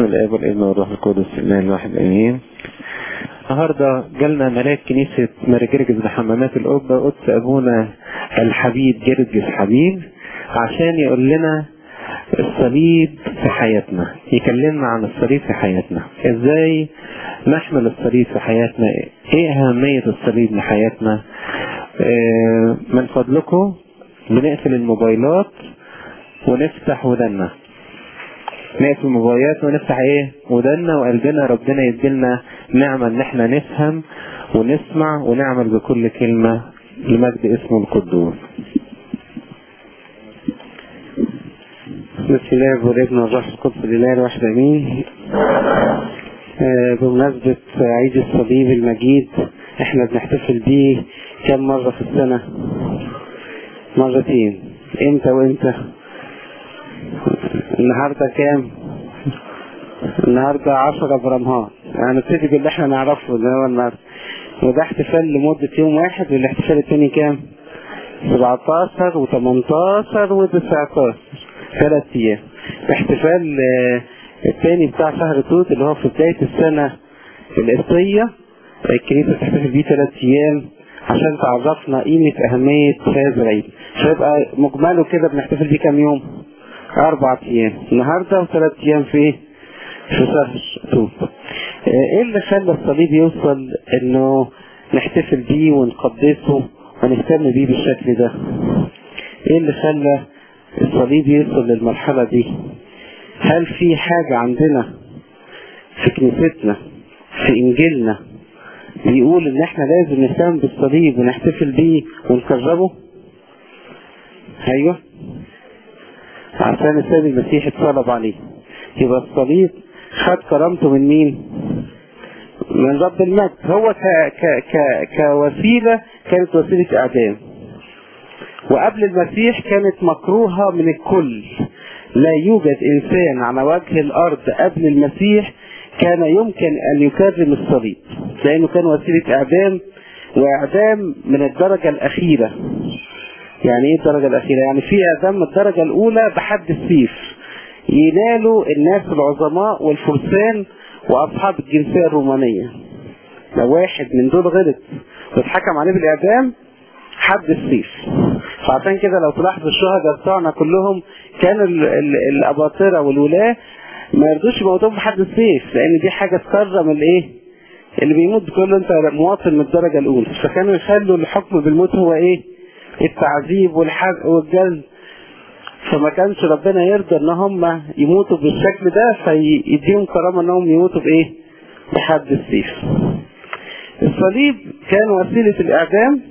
الاب والابن والروح القدس الاله الواحد امين النهارده جالنا ملاك كنيسه ماري جرجس بحمامات القبه قدس ابونا الحبيب جرجس حبيب عشان يقول لنا الصليب في حياتنا يكلمنا عن الصليب في حياتنا ازاي نحمل الصليب في حياتنا ايه اهمية الصليب لحياتنا اه من فضلكم بنقفل الموبايلات ونفتح ودنا نقفل الموبايلات ونفتح ايه ودنا وقلبنا ربنا يديلنا نعمة ان احنا نفهم ونسمع ونعمل بكل كلمة لمجد اسمه القدوس بسم الله والابن والروح القدس لله الواحد امين آه بمناسبة عيد الصليب المجيد احنا بنحتفل بيه كم مرة في السنة مرتين امتى وامتى النهاردة كام النهاردة عشرة برمهان هنبتدي باللي احنا نعرفه اللي هو النهاردة وده احتفال لمدة يوم واحد والاحتفال التاني كام 17 و18 و19 ثلاث ايام احتفال الثاني بتاع شهر توت اللي هو في بداية السنة القبطية الكنيسة بتحتفل بيه ثلاث ايام عشان تعرفنا قيمة اهمية هذا العيد فيبقى مجمله كده بنحتفل بيه كام يوم اربع ايام النهاردة وثلاث ايام في في شهر توت ايه اللي خلى الصليب يوصل انه نحتفل بيه ونقدسه ونهتم بيه بالشكل ده ايه اللي خلى الصليب يوصل للمرحلة دي هل في حاجة عندنا في كنيستنا في انجيلنا بيقول ان احنا لازم نهتم بالصليب ونحتفل بيه ونكرمه ايوه عشان السيد المسيح اتصلب عليه يبقى الصليب خد كرامته من مين من رب المجد هو ك ك ك كوسيلة كانت وسيلة اعدام وقبل المسيح كانت مكروهة من الكل لا يوجد انسان على وجه الارض قبل المسيح كان يمكن ان يكرم الصليب لانه كان وسيلة اعدام واعدام من الدرجة الاخيرة يعني ايه الدرجة الاخيرة يعني في اعدام من الدرجة الاولى بحد السيف ينالوا الناس العظماء والفرسان واصحاب الجنسية الرومانية لو واحد من دول غلط واتحكم عليه بالاعدام حد السيف فعشان كده لو تلاحظ الشهداء بتوعنا كلهم كان الاباطرة والولاة ما يرضوش يموتوهم بحد السيف لان دي حاجة تكرم الايه اللي بيموت بتقول له انت مواطن من الدرجة الاولى فكانوا يخلوا الحكم بالموت هو ايه التعذيب والحرق والجلد فما كانش ربنا يرضى ان هم يموتوا بالشكل ده فيديهم كرامة انهم يموتوا بايه بحد السيف الصليب كان وسيلة الاعدام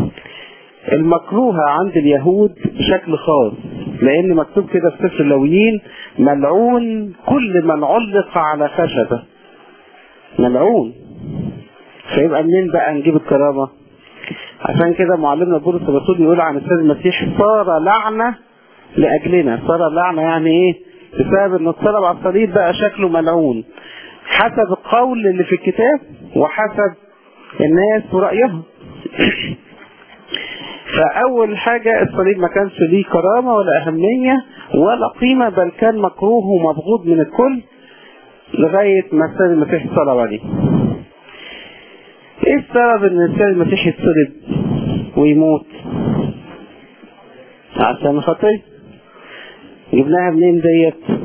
المكروهة عند اليهود بشكل خاص لان مكتوب كده في سفر اللويين ملعون كل من علق على خشبة ملعون فيبقى منين بقى نجيب الكرامة عشان كده معلمنا بولس الرسول يقول عن السيد المسيح صار لعنة لأجلنا صار لعنة يعني ايه بسبب انه اتصلب على الصليب بقى شكله ملعون حسب القول اللي في الكتاب وحسب الناس ورأيهم فأول حاجة الصليب ما كانش ليه كرامة ولا أهمية ولا قيمة بل كان مكروه ومبغوض من الكل لغاية ما السيد المسيح صلب عليه ايه السبب ان السيد المسيح يتصلب ويموت عشان الخطية جبناها منين ديت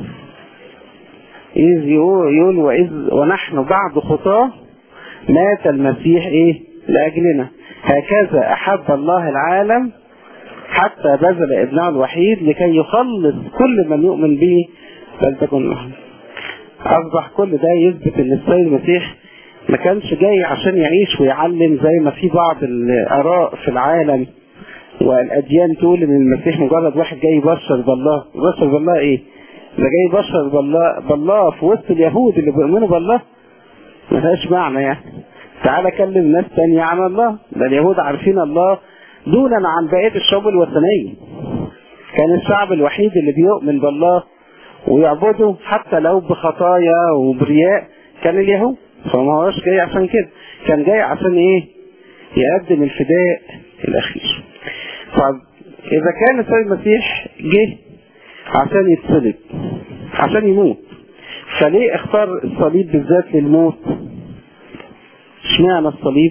إذ يقول وإذ ونحن بعد خطاه مات المسيح ايه لأجلنا هكذا أحب الله العالم حتى بذل ابنه الوحيد لكي يخلص كل من يؤمن به بل تكون له أصبح كل ده يثبت أن السيد المسيح ما كانش جاي عشان يعيش ويعلم زي ما في بعض الآراء في العالم والأديان تقول أن المسيح مجرد واحد جاي يبشر بالله يبشر بالله إيه؟ ده جاي يبشر بالله, بالله في وسط اليهود اللي بيؤمنوا بالله ما فيهاش معنى يعني تعالى كلم ناس تانية عن الله ده اليهود عارفين الله دونا عن بقية الشعوب الوثنية كان الشعب الوحيد اللي بيؤمن بالله ويعبده حتى لو بخطايا وبرياء كان اليهود فما هوش جاي عشان كده كان جاي عشان ايه يقدم الفداء الاخير طب اذا كان السيد المسيح جه عشان يتصلب عشان يموت فليه اختار الصليب بالذات للموت اشمعنى الصليب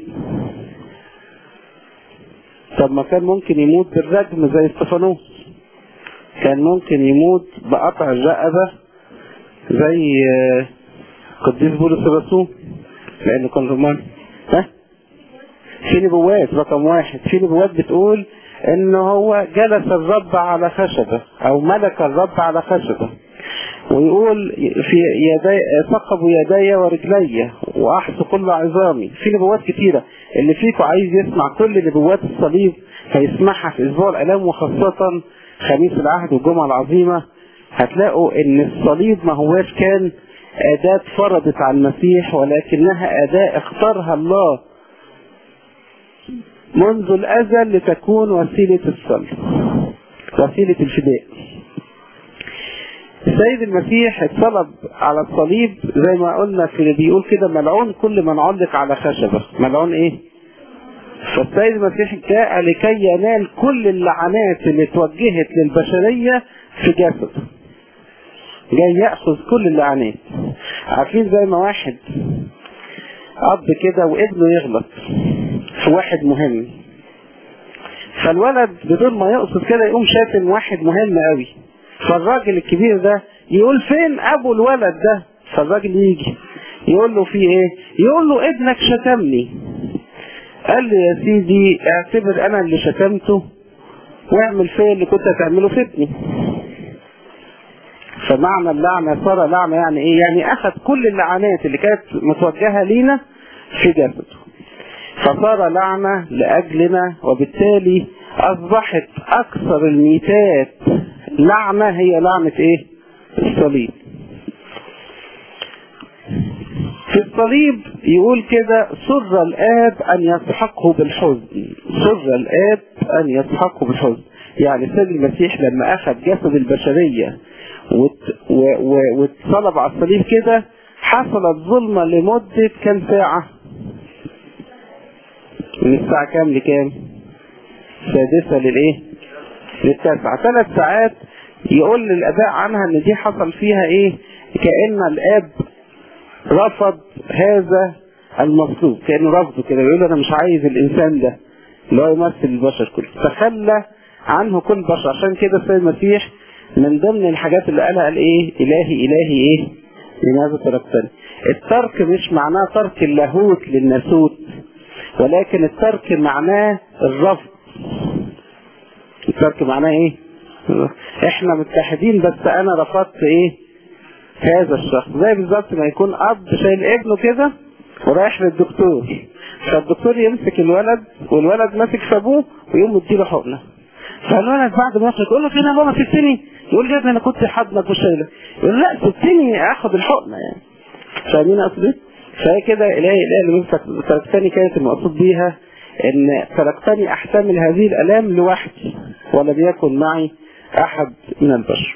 طب ما كان ممكن يموت بالرجم زي استفانوس كان ممكن يموت بقطع الرقبة زي قديس بولس الرسول لانه كان روماني ها في نبوات رقم واحد في نبوات بتقول ان هو جلس الرب على خشبة او ملك الرب على خشبة ويقول في يدي ثقبوا يدي ورجلي واحصوا كل عظامي في نبوات كتيرة اللي فيكم عايز يسمع كل نبوات الصليب هيسمعها في اسبوع الالام وخاصة خميس العهد والجمعة العظيمة هتلاقوا ان الصليب ما هواش كان اداة فرضت على المسيح ولكنها اداة اختارها الله منذ الازل لتكون وسيلة الصلب وسيلة الفداء السيد المسيح اتصلب على الصليب زي ما قلنا في اللي بيقول كده ملعون كل من علق على خشبة ملعون ايه فالسيد المسيح جاء لكي ينال كل اللعنات اللي توجهت للبشرية في جسده جاي يأخذ كل اللعنات عارفين زي ما واحد أب كده وابنه يغلط في واحد مهم فالولد بدون ما يقصد كده يقوم شاتم واحد مهم قوي فالراجل الكبير ده يقول فين ابو الولد ده فالراجل يجي يقول له في ايه يقول له ابنك شتمني قال له يا سيدي اعتبر انا اللي شتمته واعمل فيا اللي كنت هتعمله في ابني فمعنى اللعنة صار لعنة يعني ايه يعني اخذ كل اللعنات اللي كانت متوجهة لينا في جسده فصار لعنة لأجلنا وبالتالي أصبحت أكثر الميتات لعنة هي لعنة إيه؟ الصليب في الصليب يقول كده سر الآب أن يسحقه بالحزن سر الآب أن يسحقه بالحزن يعني سيد المسيح لما أخذ جسد البشرية واتصلب على الصليب كده حصلت ظلمة لمدة كم ساعة من الساعة كام لكام سادسة للايه للتاسعة ثلاث ساعات يقول للأباء عنها ان دي حصل فيها ايه كأن الاب رفض هذا المطلوب كأنه رفضه كده يقول انا مش عايز الانسان ده اللي هو يمثل البشر كله تخلى عنه كل بشر عشان كده السيد المسيح من ضمن الحاجات اللي قالها قال ايه الهي الهي ايه لماذا تركتني الترك مش معناه ترك اللاهوت للناسوت ولكن الترك معناه الرفض الترك معناه ايه احنا متحدين بس انا رفضت ايه هذا الشخص زي بالظبط ما يكون اب شايل ابنه كده ورايح للدكتور فالدكتور يمسك الولد والولد ماسك في ابوه ويقوم مديله حقنه فالولد بعد ما يخرج يقول له فين يا بابا سبتني يقول لي انا كنت حضنك وشايلك يقول لا سبتني اخد الحقنه يعني فاهمين قصدي؟ فهي كده إلهي إله اللي تركتني كانت المقصود بيها إن تركتني أحتمل هذه الألام لوحدي ولم يكن معي أحد من البشر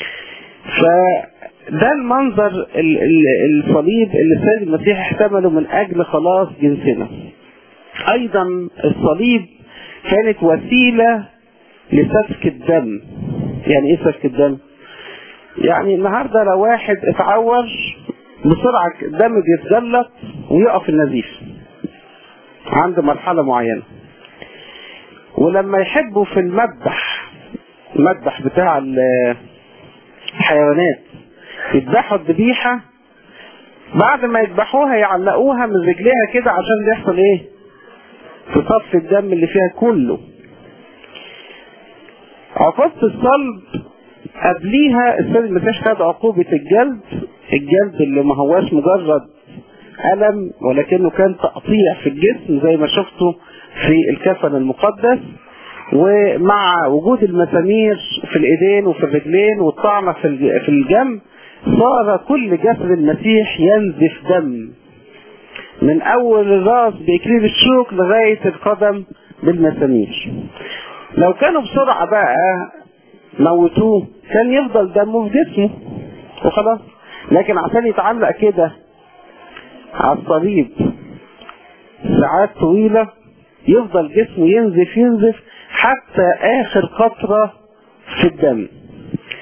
فده المنظر الصليب اللي السيد المسيح احتمله من أجل خلاص جنسنا أيضا الصليب كانت وسيلة لسفك الدم يعني ايه سفك الدم يعني النهاردة لو واحد اتعور بسرعة الدم بيتجلط ويقف النزيف عند مرحلة معينة ولما يحبوا في المذبح المذبح بتاع الحيوانات يذبحوا الذبيحة بعد ما يذبحوها يعلقوها من رجليها كده عشان يحصل ايه تصفي الدم اللي فيها كله عقوبة الصلب قبليها السيد المسيح خد عقوبة الجلد الجلد اللي ما هواش مجرد ألم ولكنه كان تقطيع في الجسم زي ما شفتوا في الكفن المقدس ومع وجود المسامير في الايدين وفي الرجلين والطعنة في في الجنب صار كل جسد المسيح ينزف دم من اول الراس باكليل الشوك لغاية القدم بالمسامير لو كانوا بسرعة بقى موتوه كان يفضل دمه في جسمه وخلاص لكن عشان يتعلق كده على الصليب ساعات طويلة يفضل جسمه ينزف ينزف حتى آخر قطرة في الدم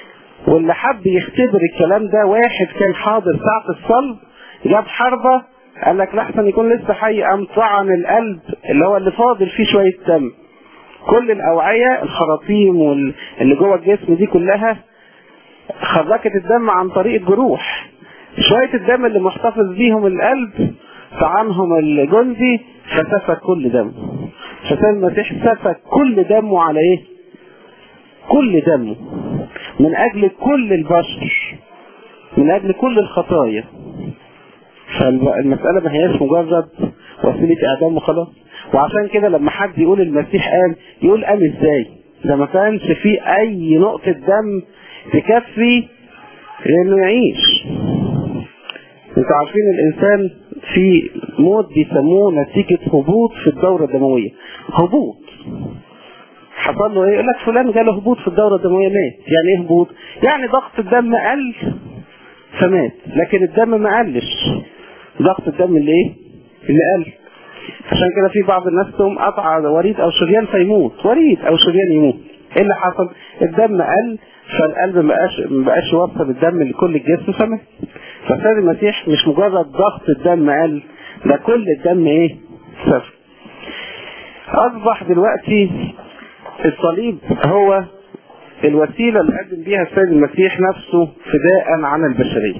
واللي حب يختبر الكلام ده واحد كان حاضر ساعة الصلب جاب حربة قال لك لحسن يكون لسه حي قام طعن القلب اللي هو اللي فاضل فيه شوية دم كل الأوعية الخراطيم واللي جوه الجسم دي كلها خرجت الدم عن طريق الجروح شوية الدم اللي محتفظ بيهم القلب طعنهم الجندي فسفك كل دم فسيد المسيح سفك كل دمه على ايه كل دمه من اجل كل البشر من اجل كل الخطايا فالمسألة ما هياش مجرد وسيلة اعدام وخلاص وعشان كده لما حد يقول المسيح قام يقول قام ازاي ده ما كانش فيه اي نقطة دم تكفي انه يعيش انتوا عارفين الانسان في موت بيسموه نتيجة هبوط في الدورة الدموية هبوط حصل له ايه يقول لك فلان جاله هبوط في الدورة الدموية مات يعني ايه هبوط يعني ضغط الدم قل فمات لكن الدم ما قلش ضغط الدم اللي ايه اللي قل عشان كده في بعض الناس تقوم قطع وريد او شريان فيموت وريد او شريان يموت ايه اللي حصل الدم قل فالقلب ما بقاش ما بقاش يوصل الدم لكل الجسم فمات فسيد المسيح مش مجرد ضغط الدم قل ده كل الدم ايه صفر اصبح دلوقتي الصليب هو الوسيلة اللي قدم بيها السيد المسيح نفسه فداء عن البشرية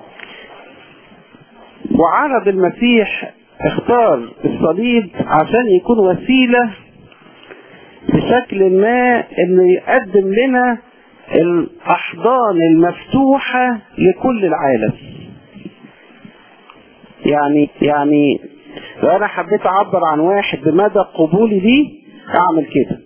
وعرض المسيح اختار الصليب عشان يكون وسيلة بشكل ما انه يقدم لنا الاحضان المفتوحة لكل العالم يعني يعني لو انا حبيت اعبر عن واحد بمدى قبولي ليه اعمل كده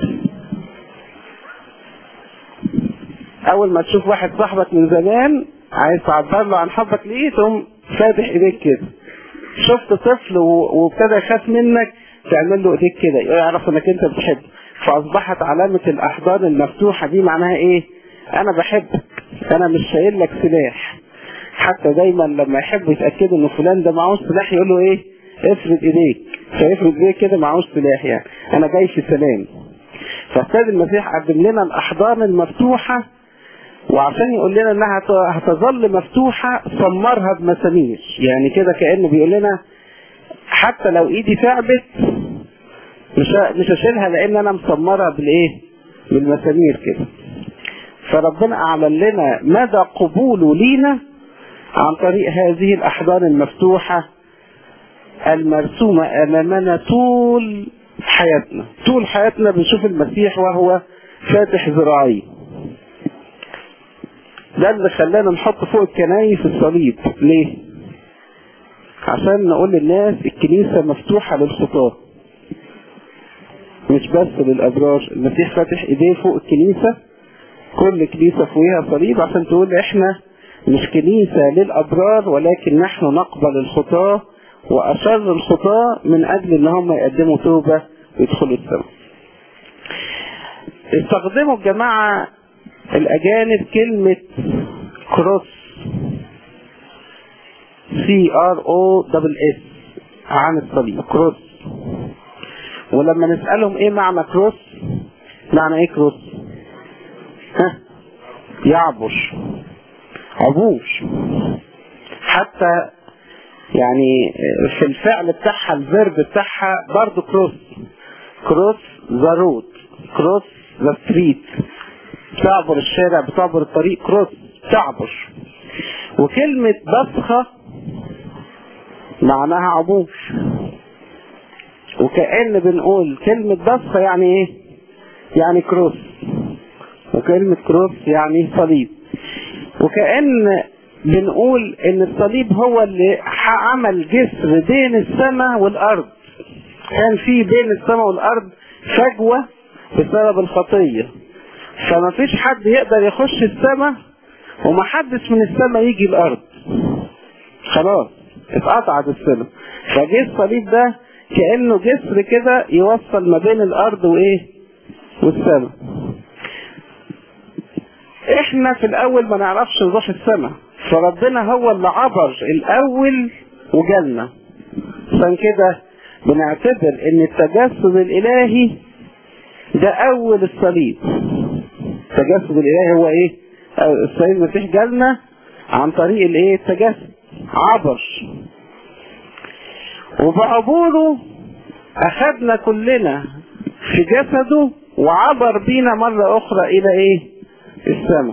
اول ما تشوف واحد صاحبك من زمان عايز تعبر له عن حبك ليه تقوم فاتح ايديك كده شفت طفل وابتدى يخاف منك تعمل له ايديك كده يعرف انك انت بتحبه فاصبحت علامة الاحضان المفتوحة دي معناها ايه انا بحبك انا مش شايل لك سلاح حتى دايما لما يحبوا يتأكدوا ان فلان ده معهوش سلاح يقول له ايه افرد ايديك فيفرد ايديك كده معهوش سلاح يعني انا جاي في سلام فالسيد المسيح قدم لنا الاحضان المفتوحة وعشان يقول لنا انها هتظل مفتوحة صمرها بمسامير يعني كده كأنه بيقول لنا حتى لو ايدي تعبت مش مش هشيلها لان انا مسمرها بالايه بالمسامير كده فربنا اعلن لنا مدى قبوله لينا عن طريق هذه الاحضان المفتوحة المرسومة امامنا طول حياتنا طول حياتنا بنشوف المسيح وهو فاتح ذراعيه ده اللي خلانا نحط فوق الكنايس الصليب ليه عشان نقول للناس الكنيسة مفتوحة للخطاة مش بس للأبرار المسيح فاتح ايديه فوق الكنيسة كل كنيسة فوقها صليب عشان تقول احنا مش كنيسة للأبرار ولكن نحن نقبل الخطاة وأشر الخطاة من أجل ان هم يقدموا توبة ويدخلوا السماء استخدموا الجماعة الأجانب كلمة كروس سي ار او دبل اس عن الصليب كروس ولما نسألهم ايه معنى كروس معنى ايه كروس ها يعبر عبور حتى يعني في الفعل بتاعها الفيرب بتاعها برضه كروس كروس ذا رود كروس ذا ستريت تعبر الشارع بتعبر الطريق كروس تعبر وكلمة بصخة معناها عبور وكأن بنقول كلمة بصخة يعني ايه يعني كروس وكلمة كروس يعني صليب وكأن بنقول ان الصليب هو اللي عمل جسر بين السماء والارض كان في بين السماء والارض فجوة بسبب الخطية فما فيش حد يقدر يخش السماء وما حدش من السماء يجي الارض خلاص اتقطعت السماء فجه الصليب ده كأنه جسر كده يوصل ما بين الارض وايه والسماء احنا في الاول ما نعرفش نروح السماء فربنا هو اللي عبر الاول وجالنا عشان كده بنعتبر ان التجسد الالهي ده اول الصليب التجسد الالهي هو ايه السيد المسيح جالنا عن طريق الايه التجسد عبر وبعبوره اخدنا كلنا في جسده وعبر بينا مرة اخرى الى ايه السماء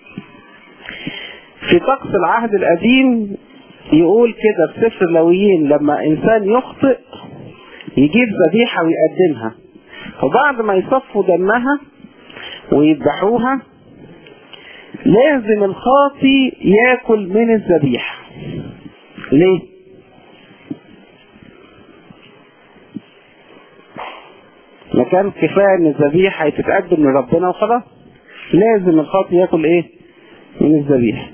في طقس العهد القديم يقول كده في سفر اللويين لما انسان يخطئ يجيب ذبيحة ويقدمها وبعد ما يصفوا دمها ويذبحوها لازم الخاطي ياكل من الذبيحة ليه ما كان كفاية ان الذبيحة تتقدم لربنا وخلاص لازم الخاطي ياكل ايه من الذبيحة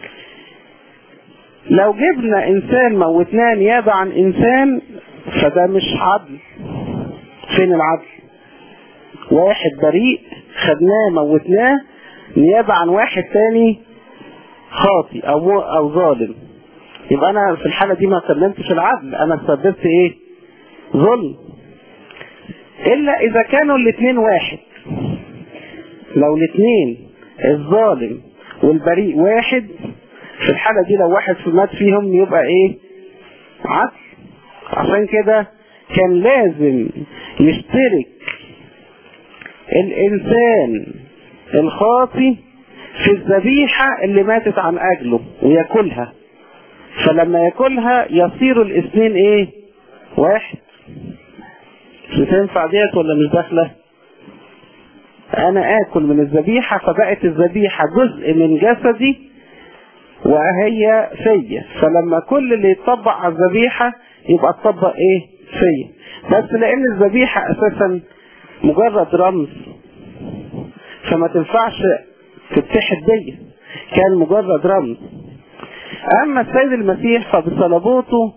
لو جبنا انسان موتناه نيابة عن انسان فده مش عدل فين العدل واحد بريء خدناه موتناه نيابة عن واحد تاني خاطي او مو او ظالم يبقى انا في الحالة دي ما سلمتش العدل انا سببت ايه ظلم الا اذا كانوا الاثنين واحد لو الاثنين الظالم والبريء واحد في الحالة دي لو واحد في مات فيهم يبقى ايه عدل عشان كده كان لازم يشترك الانسان الخاطي في الذبيحة اللي ماتت عن اجله وياكلها فلما ياكلها يصير الاثنين ايه واحد مش تنفع ديت ولا مش داخله انا اكل من الذبيحة فبقت الذبيحة جزء من جسدي وهي فيا فلما كل اللي يتطبق على الذبيحة يبقى اتطبق ايه فيا بس لان الذبيحة اساسا مجرد رمز فما تنفعش تتحد بيا كان مجرد رمز اما السيد المسيح فبصلبوته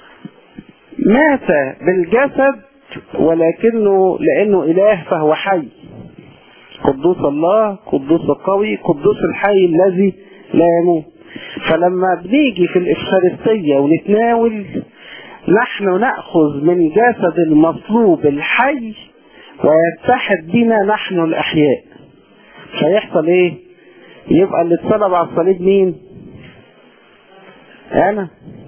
مات بالجسد ولكنه لانه اله فهو حي قدوس الله قدوس القوي قدوس الحي الذي لا يموت فلما بنيجي في الإفخارستية ونتناول نحن نأخذ من جسد المصلوب الحي ويتحد بنا نحن الأحياء فيحصل ايه يبقى اللي اتصلب على الصليب مين انا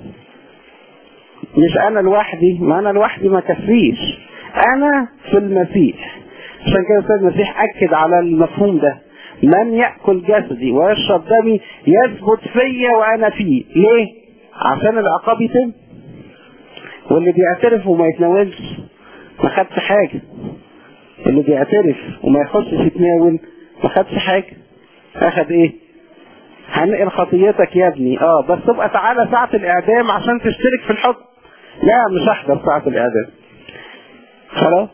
مش انا لوحدي ما انا لوحدي ما كفيش انا في المسيح عشان كده السيد المسيح اكد على المفهوم ده من يأكل جسدي ويشرب دمي يثبت فيا وأنا فيه ليه؟ عشان العقاب يتم واللي بيعترف وما يتناولش ما خدش حاجة اللي بيعترف وما يخشش يتناول ما خدش حاجة أخد إيه؟ هنقل خطيتك يا ابني اه بس تبقى تعالى ساعة الإعدام عشان تشترك في الحكم لا مش هحضر ساعة الإعدام خلاص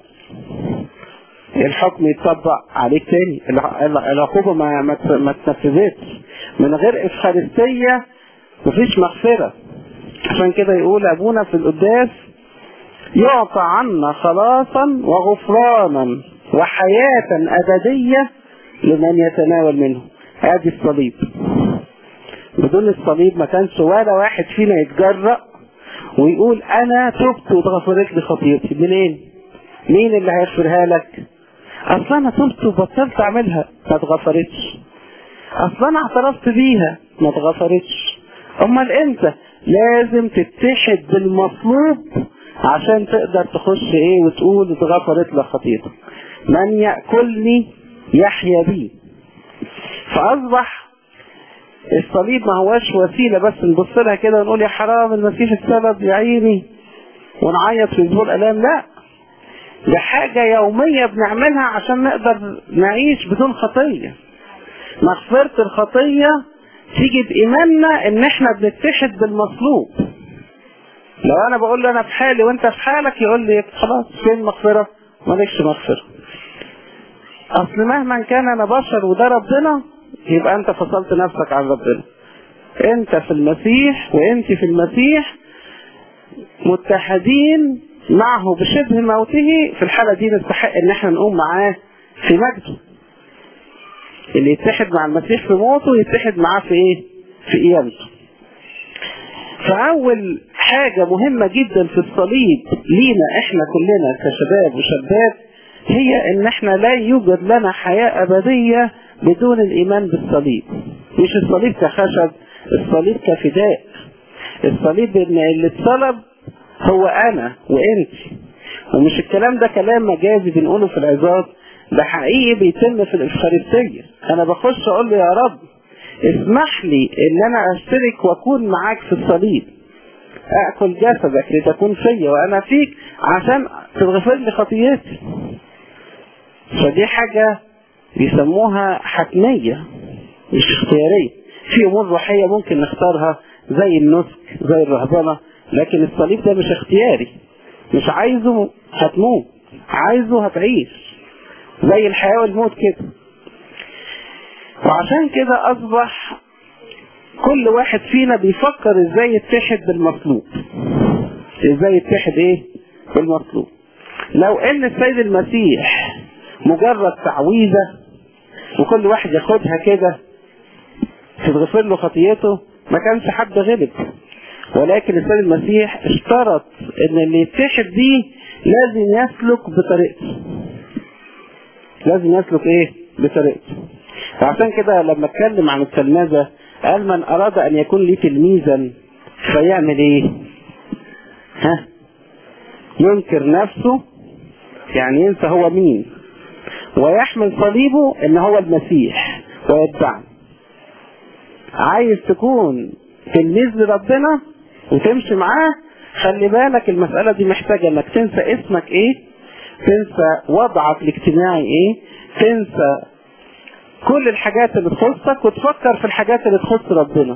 الحكم يتطبق عليك تاني العقوبة ما ما تنفذتش من غير افخارستية مفيش مغفرة عشان كده يقول ابونا في القداس يعطى عنا خلاصا وغفرانا وحياة ابدية لمن يتناول منه ادي الصليب بدون الصليب ما كانش ولا واحد فينا يتجرأ ويقول انا تبت واتغفرت لي خطيئتي منين مين اللي هيغفرها لك اصلا انا تبت وبطلت اعملها ما اتغفرتش اصلا انا اعترفت بيها ما اتغفرتش امال امتى لازم تتحد بالمطلوب عشان تقدر تخش ايه وتقول اتغفرت لك خطيئتك من ياكلني يحيا بي فاصبح الصليب ما هواش وسيله بس نبص لها كده ونقول يا حرام المسيح السبب يا عيني ونعيط في اسبوع الالام لا ده حاجة يومية بنعملها عشان نقدر نعيش بدون خطية مغفرة الخطية تيجي بإيماننا ان احنا بنتحد بالمطلوب لو انا بقول له انا في حالي وانت في حالك يقول لي خلاص فين المغفرة مالكش مغفرة اصل مهما كان انا بشر وده ربنا يبقى انت فصلت نفسك عن ربنا انت في المسيح وانت في المسيح متحدين معه بشبه موته في الحالة دي نستحق ان احنا نقوم معاه في مجده اللي يتحد مع المسيح في موته يتحد معاه في ايه في قيامته فاول حاجة مهمة جدا في الصليب لينا احنا كلنا كشباب وشابات هي ان احنا لا يوجد لنا حياة ابدية بدون الايمان بالصليب مش الصليب كخشب الصليب كفداء الصليب ان اللي اتصلب هو انا وانت ومش الكلام ده كلام مجازي بنقوله في العظات ده حقيقي بيتم في الافخارستية انا بخش اقول له يا رب اسمح لي ان انا اشترك واكون معاك في الصليب اكل جسدك لتكون فيا وانا فيك عشان تغفر لي خطيئتي فدي حاجة بيسموها حتمية مش اختيارية في امور روحية ممكن نختارها زي النسك زي الرهبنة لكن الصليب ده مش اختياري مش عايزه هتموت عايزه هتعيش زي الحياة والموت كده وعشان كده اصبح كل واحد فينا بيفكر ازاي يتحد بالمطلوب ازاي يتحد ايه بالمطلوب لو ان السيد المسيح مجرد تعويذة وكل واحد ياخدها كده تتغفر له خطيته ما كانش حد غلب ولكن السيد المسيح اشترط ان اللي يتحد بيه لازم يسلك بطريقته لازم يسلك ايه بطريقته فعشان كده لما اتكلم عن التلمذة قال من اراد ان يكون لي تلميذا فيعمل ايه ها ينكر نفسه يعني ينسى هو مين ويحمل صليبه ان هو المسيح ويتبعني عايز تكون تلميذ لربنا وتمشي معاه خلي بالك المسألة دي محتاجة انك تنسى اسمك ايه تنسى وضعك الاجتماعي ايه تنسى كل الحاجات اللي تخصك وتفكر في الحاجات اللي تخص ربنا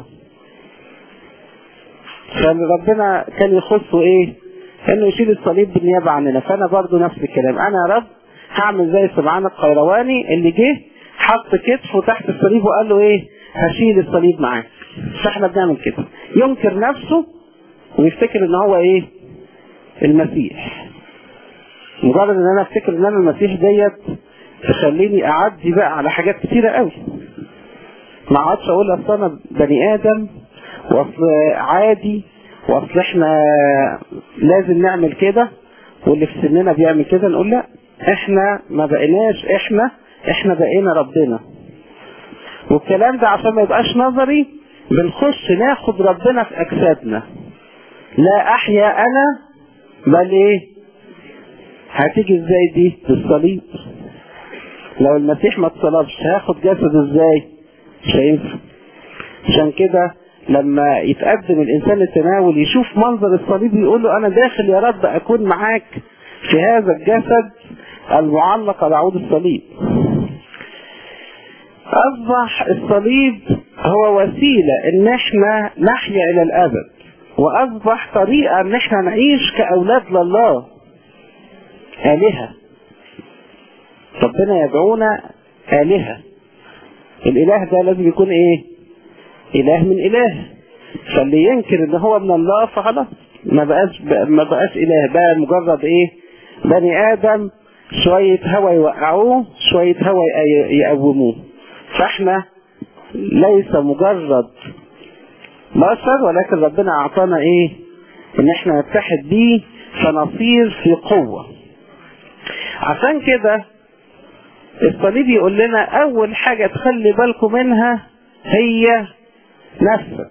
فربنا كان يخصه ايه انه يشيل الصليب بالنيابة عننا فانا برضو نفس الكلام انا يا رب هعمل زي سمعان القيرواني اللي جه حط كتفه تحت الصليب وقال له ايه هشيل الصليب معاك فاحنا بنعمل كده ينكر نفسه ويفتكر ان هو ايه المسيح مجرد ان انا افتكر ان انا المسيح ديت تخليني اعدي بقى على حاجات كتيرة قوي ما اقعدش اقول اصل انا بني ادم واصل عادي واصل احنا لازم نعمل كده واللي في سننا بيعمل كده نقول لا احنا ما بقيناش احنا احنا بقينا ربنا والكلام ده عشان ما يبقاش نظري بنخش ناخد ربنا في اجسادنا لا احيا انا بل ايه هتيجي ازاي دي بالصليب لو المسيح ما اتصلبش هاخد جسد ازاي مش هينفع عشان كده لما يتقدم الانسان التناول يشوف منظر الصليب يقول له انا داخل يا رب اكون معاك في هذا الجسد المعلق على عود الصليب اصبح الصليب هو وسيلة ان احنا نحيا الى الابد واصبح طريقة ان احنا نعيش كاولاد لله الهة ربنا يدعونا الهة الاله ده لازم يكون ايه اله من اله فاللي ينكر ان هو من الله فخلاص ما بقاش ما بقاش اله بقى مجرد ايه بني ادم شوية هوا يوقعوه شوية هوا يقوموه فاحنا ليس مجرد بشر ولكن ربنا اعطانا ايه ان احنا نتحد بيه فنصير في قوة عشان كده الصليب يقول لنا اول حاجة تخلي بالكم منها هي نفسك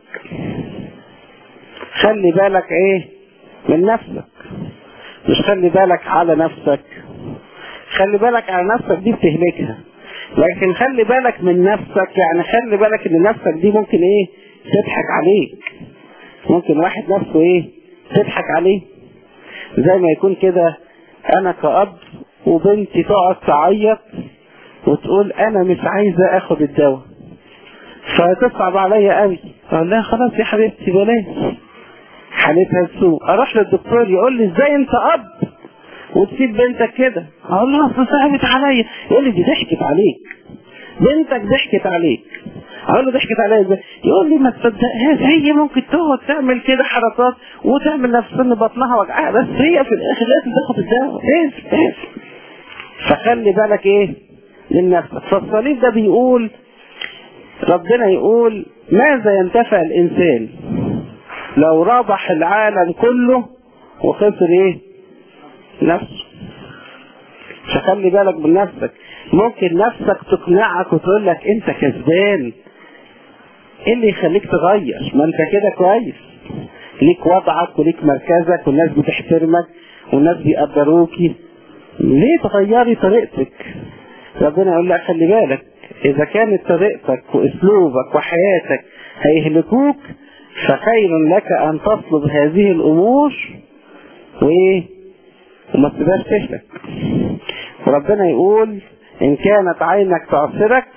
خلي بالك ايه من نفسك مش خلي بالك على نفسك خلي بالك على نفسك دي بتهلكها لكن خلي بالك من نفسك يعني خلي بالك ان نفسك دي ممكن ايه تضحك عليك ممكن واحد نفسه ايه تضحك عليه زي ما يكون كده انا كأب وبنتي تقعد تعيط وتقول انا مش عايزة اخد الدواء فتصعب عليا قوي اقول لها خلاص يا حبيبتي بلاش حالتها تسوء اروح للدكتور يقول لي ازاي انت اب وتسيب بنتك كده اقول له اصل صعبت عليا يقول لي دي ضحكت عليك بنتك ضحكت عليك اقول له ضحكت عليا ازاي يقول لي ما تصدقهاش هي ممكن تقعد تعمل كده حركات وتعمل نفس ان بطنها وجعها بس هي في الاخر لازم تاخد الدواء ايه ايه فخلي بالك ايه من نفسك فالصليب ده بيقول ربنا يقول ماذا ينتفع الانسان لو ربح العالم كله وخسر ايه نفسه فخلي بالك من نفسك ممكن نفسك تقنعك وتقول لك انت كسبان ايه اللي يخليك تغير ما انت كده كويس ليك وضعك وليك مركزك والناس بتحترمك والناس بيقدروكي ليه تغيري طريقتك ربنا يقول لك خلي بالك اذا كانت طريقتك واسلوبك وحياتك هيهلكوك فخير لك ان تطلب هذه الامور وايه وما تبقاش تهلك وربنا يقول ان كانت عينك تعصرك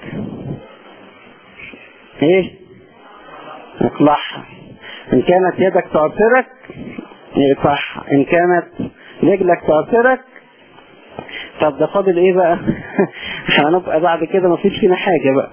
ايه اقلعها ان كانت يدك تعصرك اقطعها ان كانت رجلك تعصرك طب ده فاضل ايه بقى احنا هنبقى بعد كده مفيش فينا حاجة بقى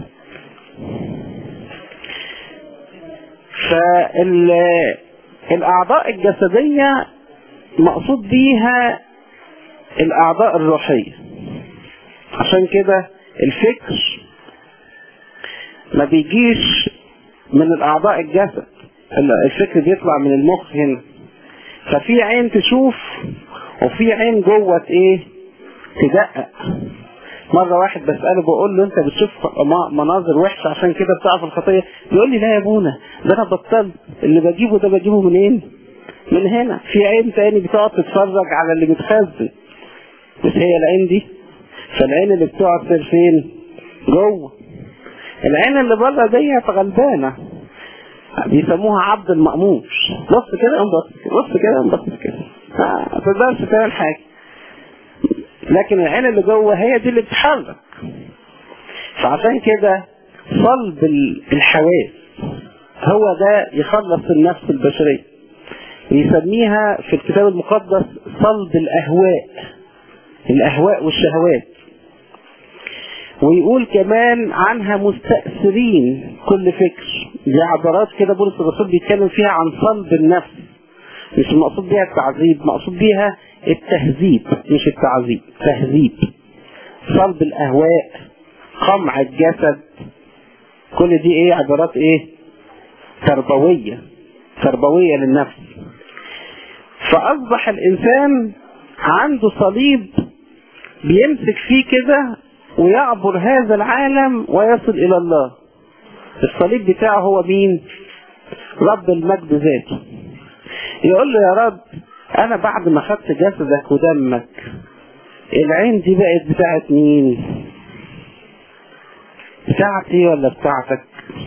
فالاعضاء الجسدية مقصود بيها الاعضاء الروحية عشان كده الفكر ما بيجيش من الاعضاء الجسد الفكر بيطلع من المخ هنا ففي عين تشوف وفي عين جوه ايه تدقق مرة واحد بسأله بقول له انت بتشوف مناظر وحشة عشان كده بتعرف الخطية بيقول لي لا يا ابونا ده انا بطلت اللي بجيبه ده بجيبه منين من هنا في عين تاني بتقعد تتفرج على اللي بتخزن بس هي العين دي فالعين اللي بتقعد تصير فين جوه العين اللي بره ديت غلبانة بيسموها عبد المأمور بص كده انبص بص كده انبص كده ما تقدرش تعمل حاجة لكن العين اللي جوه هي دي اللي بتتحرك فعشان كده صلب الحواس هو ده يخلص النفس البشرية يسميها في الكتاب المقدس صلب الأهواء الأهواء والشهوات ويقول كمان عنها مستأثرين كل فكر دي عبارات كده بولس الرسول بيتكلم فيها عن صلب النفس مش المقصود بيها التعذيب مقصود بيها التهذيب مش التعذيب تهذيب صلب الأهواء قمع الجسد كل دي ايه عبارات ايه تربوية تربوية للنفس فأصبح الإنسان عنده صليب بيمسك فيه كده ويعبر هذا العالم ويصل إلى الله الصليب بتاعه هو مين رب المجد ذاته يقول له يا رب أنا بعد ما خدت جسدك ودمك العين دي بقت بتاعت مين بتاعتي ولا بتاعتك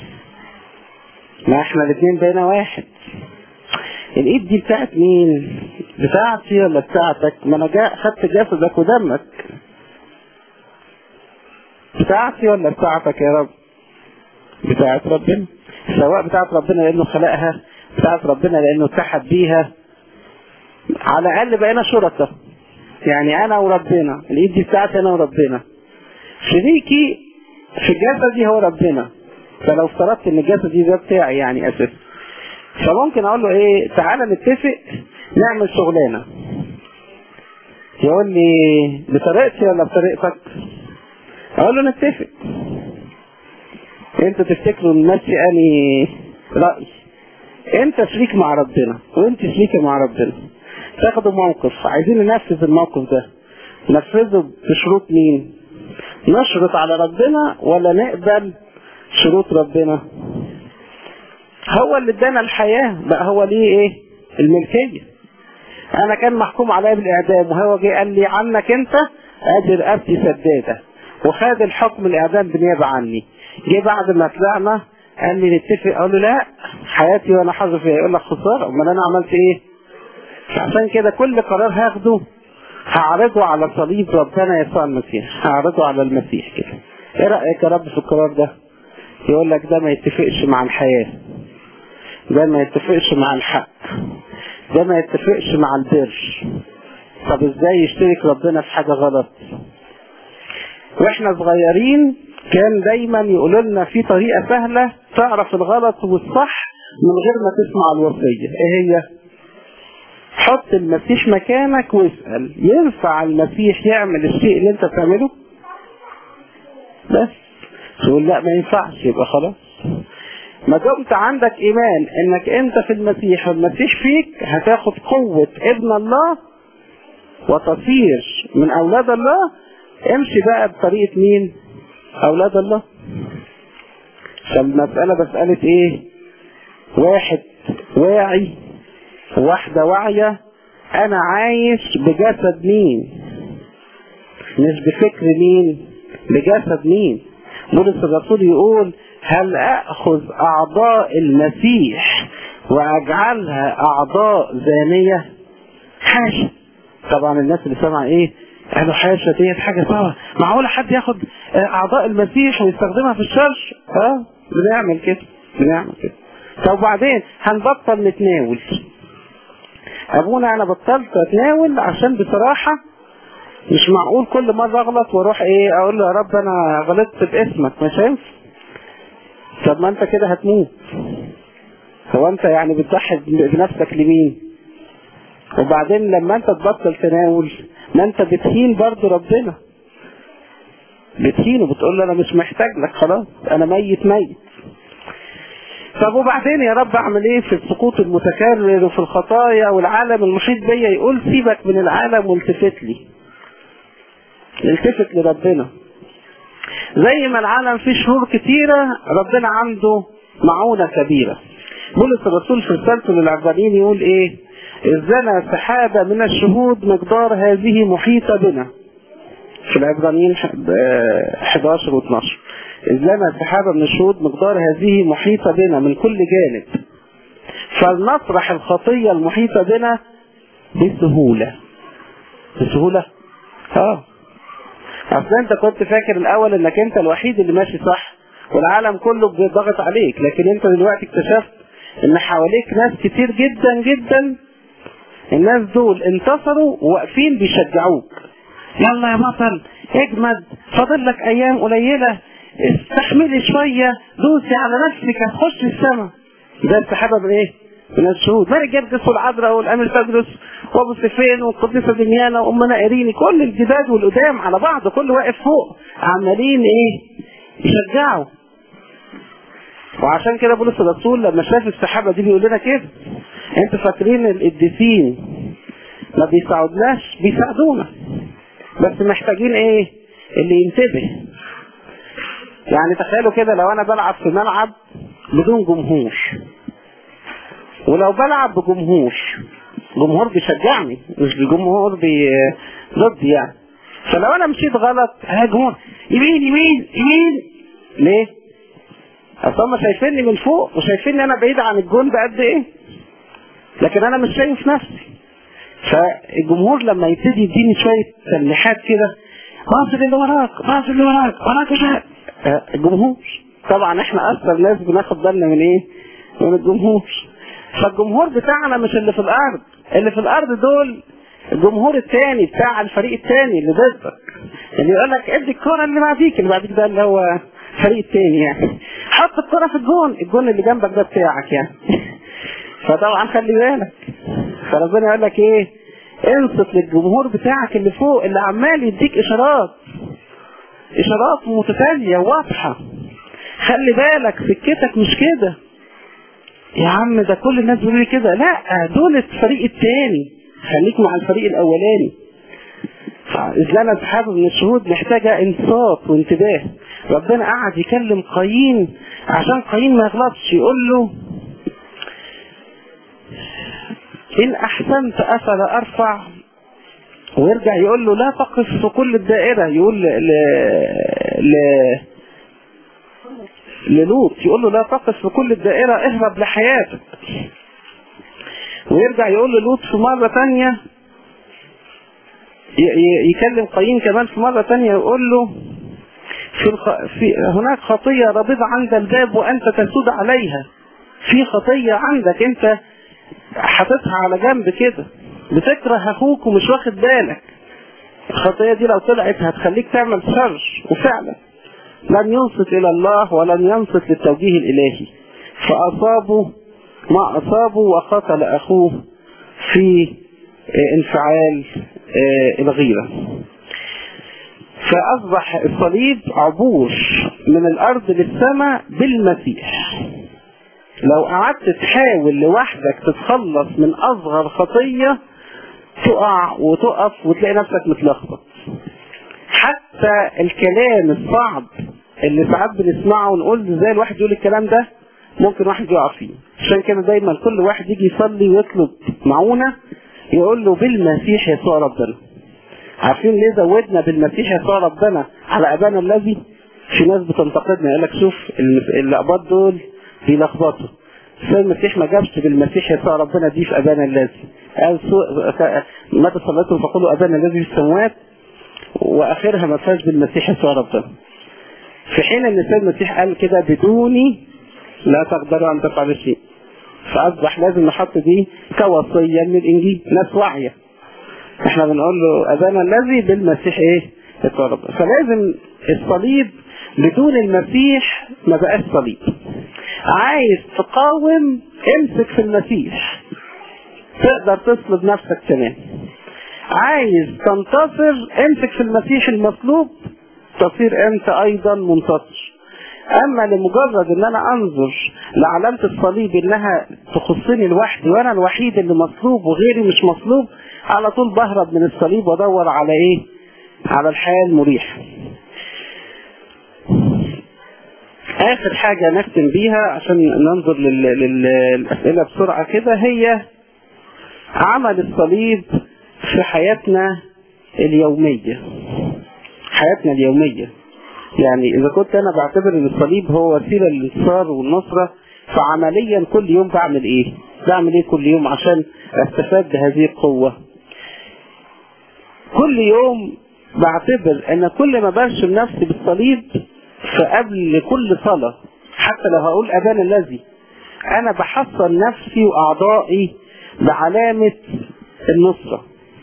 ما احنا الاثنين بينا واحد الايد دي بتاعت مين بتاعتي ولا بتاعتك ما انا جاء خدت جسدك ودمك بتاعتي ولا بتاعتك يا رب بتاعت ربنا سواء بتاعت ربنا لانه خلقها بتاعت ربنا لانه اتحد بيها على الاقل بقينا شركاء يعني انا وربنا الايد دي بتاعتي انا وربنا شريكي في جسدي هو ربنا فلو افترضت ان جسدي ده بتاعي يعني اسف فممكن اقول له ايه تعالى نتفق نعمل شغلانه يقول لي بطريقتي ولا بطريقتك اقول له نتفق انت تفتكروا نمشي اني رأي انت شريك مع ربنا وانت شريكة مع ربنا تاخدوا موقف عايزين ننفذ الموقف ده نفذه بشروط مين نشرط على ربنا ولا نقبل شروط ربنا هو اللي ادانا الحياة بقى هو ليه ايه الملكية انا كان محكوم عليا بالاعدام وهو جه قال لي عنك انت ادي رقبتي سدادة وخد الحكم الاعدام بالنيابة عني جه بعد ما طلعنا قال لي نتفق اقول له لا حياتي وانا حاضر فيها يقول لك خسارة امال انا عملت ايه عشان كده كل قرار هاخده هعرضه على صليب ربنا يسوع المسيح هعرضه على المسيح كده ايه رأيك يا رب في القرار ده يقول لك ده ما يتفقش مع الحياة ده ما يتفقش مع الحق ده ما يتفقش مع البر طب ازاي يشترك ربنا في حاجة غلط واحنا صغيرين كان دايما يقولوا لنا في طريقة سهلة تعرف الغلط والصح من غير ما تسمع الوصية ايه هي حط المسيح مكانك واسأل ينفع المسيح يعمل الشيء اللي انت بتعمله بس تقول لا ما ينفعش يبقى خلاص ما دمت عندك ايمان انك انت في المسيح والمسيح فيك هتاخد قوة ابن الله وتصير من اولاد الله امشي بقى بطريقة مين اولاد الله فالمسألة مسألة ايه واحد واعي واحدة واعية انا عايش بجسد مين مش بفكر مين بجسد مين بولس الرسول يقول هل اخذ اعضاء المسيح واجعلها اعضاء زانية حاشا طبعا الناس اللي سمع ايه قالوا حاشا ديت حاجة صعبة معقولة حد ياخد اعضاء المسيح ويستخدمها في الشر اه بنعمل كده بنعمل كده طب وبعدين هنبطل نتناول ابونا انا بطلت اتناول عشان بصراحة مش معقول كل مرة اغلط واروح ايه اقول له يا رب انا غلطت باسمك مش هينفع طب ما انت كده هتموت هو انت يعني بتضحي بنفسك لمين وبعدين لما انت تبطل تناول ما انت بتهين برضو ربنا بتهينه بتقول له انا مش محتاج لك خلاص انا ميت ميت طب وبعدين يا رب اعمل ايه في السقوط المتكرر وفي الخطايا والعالم المحيط بيا يقول سيبك من العالم والتفت لي التفت لربنا زي ما العالم فيه شرور كتيرة ربنا عنده معونة كبيرة بولس الرسول في رسالته للعبرانيين يقول ايه إذ لنا سحابة من الشهود مقدار هذه محيطة بنا في العبرانيين 11 و 12 إذ لنا سحابة من الشهود مقدار هذه محيطة بنا من كل جانب فلنطرح الخطية المحيطة بنا بسهولة بسهولة اه اصل انت كنت فاكر الاول انك انت الوحيد اللي ماشي صح والعالم كله بيضغط عليك لكن انت دلوقتي اكتشفت ان حواليك ناس كتير جدا جدا الناس دول انتصروا وواقفين بيشجعوك يلا يا بطل اجمد فاضل لك ايام قليلة استحملي شوية دوسي على نفسك هتخش السما ده السحابة من ايه من الشهود ملك جرجس والعذراء والامير تدرس وابو سفين والقديسة دميانة وامنا ايريني كل الجداد والقدام على بعض كل واقف فوق عمالين ايه يشجعوا وعشان كده بولس الرسول لما شاف السحابة دي بيقول لنا كده انتوا فاكرين القديسين ما بيساعدناش بيساعدونا بس محتاجين ايه اللي ينتبه يعني تخيلوا كده لو انا بلعب في ملعب بدون جمهور ولو بلعب بجمهور جمهور بيشجعني مش الجمهور بي ضدي يعني فلو انا مشيت غلط ها جمهور يمين يمين يمين ليه اصل هم شايفيني من فوق وشايفيني انا بعيد عن الجون بقد ايه لكن انا مش شايف نفسي فالجمهور لما يبتدي يديني شوية تلميحات كده باصل اللي وراك باصل اللي وراك وراك مش الجمهور طبعا احنا اكثر ناس بناخد بالنا من ايه من الجمهور فالجمهور بتاعنا مش اللي في الارض اللي في الارض دول الجمهور الثاني بتاع الفريق الثاني اللي ضدك اللي يقول لك ادي الكوره اللي بعديك اللي بعديك ده اللي هو الفريق الثاني يعني حط الكوره في الجون الجون اللي جنبك ده بتاعك يعني فطبعا خلي بالك فربنا يقول لك ايه انصت للجمهور بتاعك اللي فوق اللي عمال يديك اشارات اشارات متتالية واضحة خلي بالك سكتك مش كده يا عم ده كل الناس بيقولوا كده لا دول الفريق التاني خليك مع الفريق الاولاني إذ لنا سحابة من الشهود محتاجة انصات وانتباه ربنا قعد يكلم قايين عشان قايين ما يغلطش يقول له إن أحسنت أفلا أرفع ويرجع يقول له لا تقف في كل الدائرة يقول ل... ل... للوط يقول له لا تقف في كل الدائرة اهرب لحياتك ويرجع يقول للوط في مرة تانية يكلم قايين كمان في مرة تانية يقول له في, الخ... في هناك خطية رابضة عند الباب وأنت تسود عليها في خطية عندك أنت حاططها على جنب كده بتكره اخوك ومش واخد بالك الخطية دي لو طلعت هتخليك تعمل شر وفعلا لن ينصت الى الله ولن ينصت للتوجيه الالهي فاصابوا ما اصابوا وقتل اخوه في انفعال الغيرة فاصبح الصليب عبور من الارض للسماء بالمسيح لو قعدت تحاول لوحدك تتخلص من اصغر خطية تقع وتقف وتلاقي نفسك متلخبط حتى الكلام الصعب اللي ساعات بنسمعه ونقول ازاي الواحد يقول الكلام ده ممكن واحد يقع فيه عشان كده دايما كل واحد يجي يصلي ويطلب معونة يقول له بالمسيح يسوع ربنا عارفين ليه زودنا بالمسيح يسوع ربنا على ابانا الذي في ناس بتنتقدنا يقول لك شوف اللقبات دول بيلخبطوا السيد المسيح ما جابش بالمسيح يسوع ربنا دي في ابانا الذي قال متى صليتم فقولوا ابانا الذي في السماوات واخرها ما فيهاش بالمسيح يسوع ربنا في حين ان السيد المسيح قال كده بدوني لا تقدروا ان تفعلوا شيء فاصبح لازم نحط دي كوصيه من الانجيل ناس واعيه احنا بنقول له ابانا الذي بالمسيح ايه يسوع ربنا فلازم الصليب بدون المسيح ما بقاش صليب عايز تقاوم امسك في المسيح تقدر تصلب نفسك كمان عايز تنتصر امسك في المسيح المصلوب تصير انت ايضا منتصر اما لمجرد ان انا انظر لعلامة الصليب انها تخصني لوحدي وانا الوحيد اللي مصلوب وغيري مش مصلوب على طول بهرب من الصليب وادور على ايه على الحياة المريحة اخر حاجة نختم بيها عشان ننظر للاسئلة بسرعة كده هي عمل الصليب في حياتنا اليومية حياتنا اليومية يعني اذا كنت انا بعتبر ان الصليب هو وسيلة للانتصار والنصرة فعمليا كل يوم بعمل ايه بعمل ايه كل يوم عشان استفاد بهذه القوة كل يوم بعتبر ان كل ما برشم نفسي بالصليب فقبل كل صلاة حتى لو هقول ابانا الذي انا بحصن نفسي واعضائي بعلامة النصرة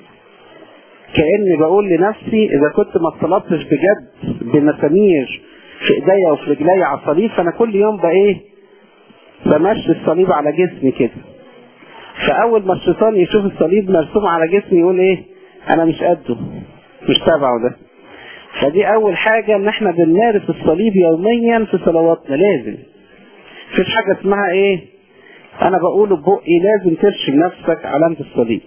كأني بقول لنفسي إذا كنت ما اتصلبتش بجد بمسامير في إيديا وفي رجلي على الصليب فأنا كل يوم بقى إيه بمشي الصليب على جسمي كده فأول ما الشيطان يشوف الصليب مرسوم على جسمي يقول إيه أنا مش قده مش تابعه ده فدي أول حاجة إن إحنا بنمارس الصليب يوميا في صلواتنا لازم مفيش حاجة اسمها إيه أنا بقوله ببقي لازم ترشم نفسك علامة الصليب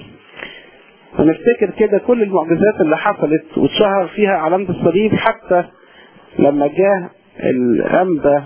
ونفتكر كده كل المعجزات اللي حصلت واتشهر فيها علامة الصليب حتى لما جاء الأنبا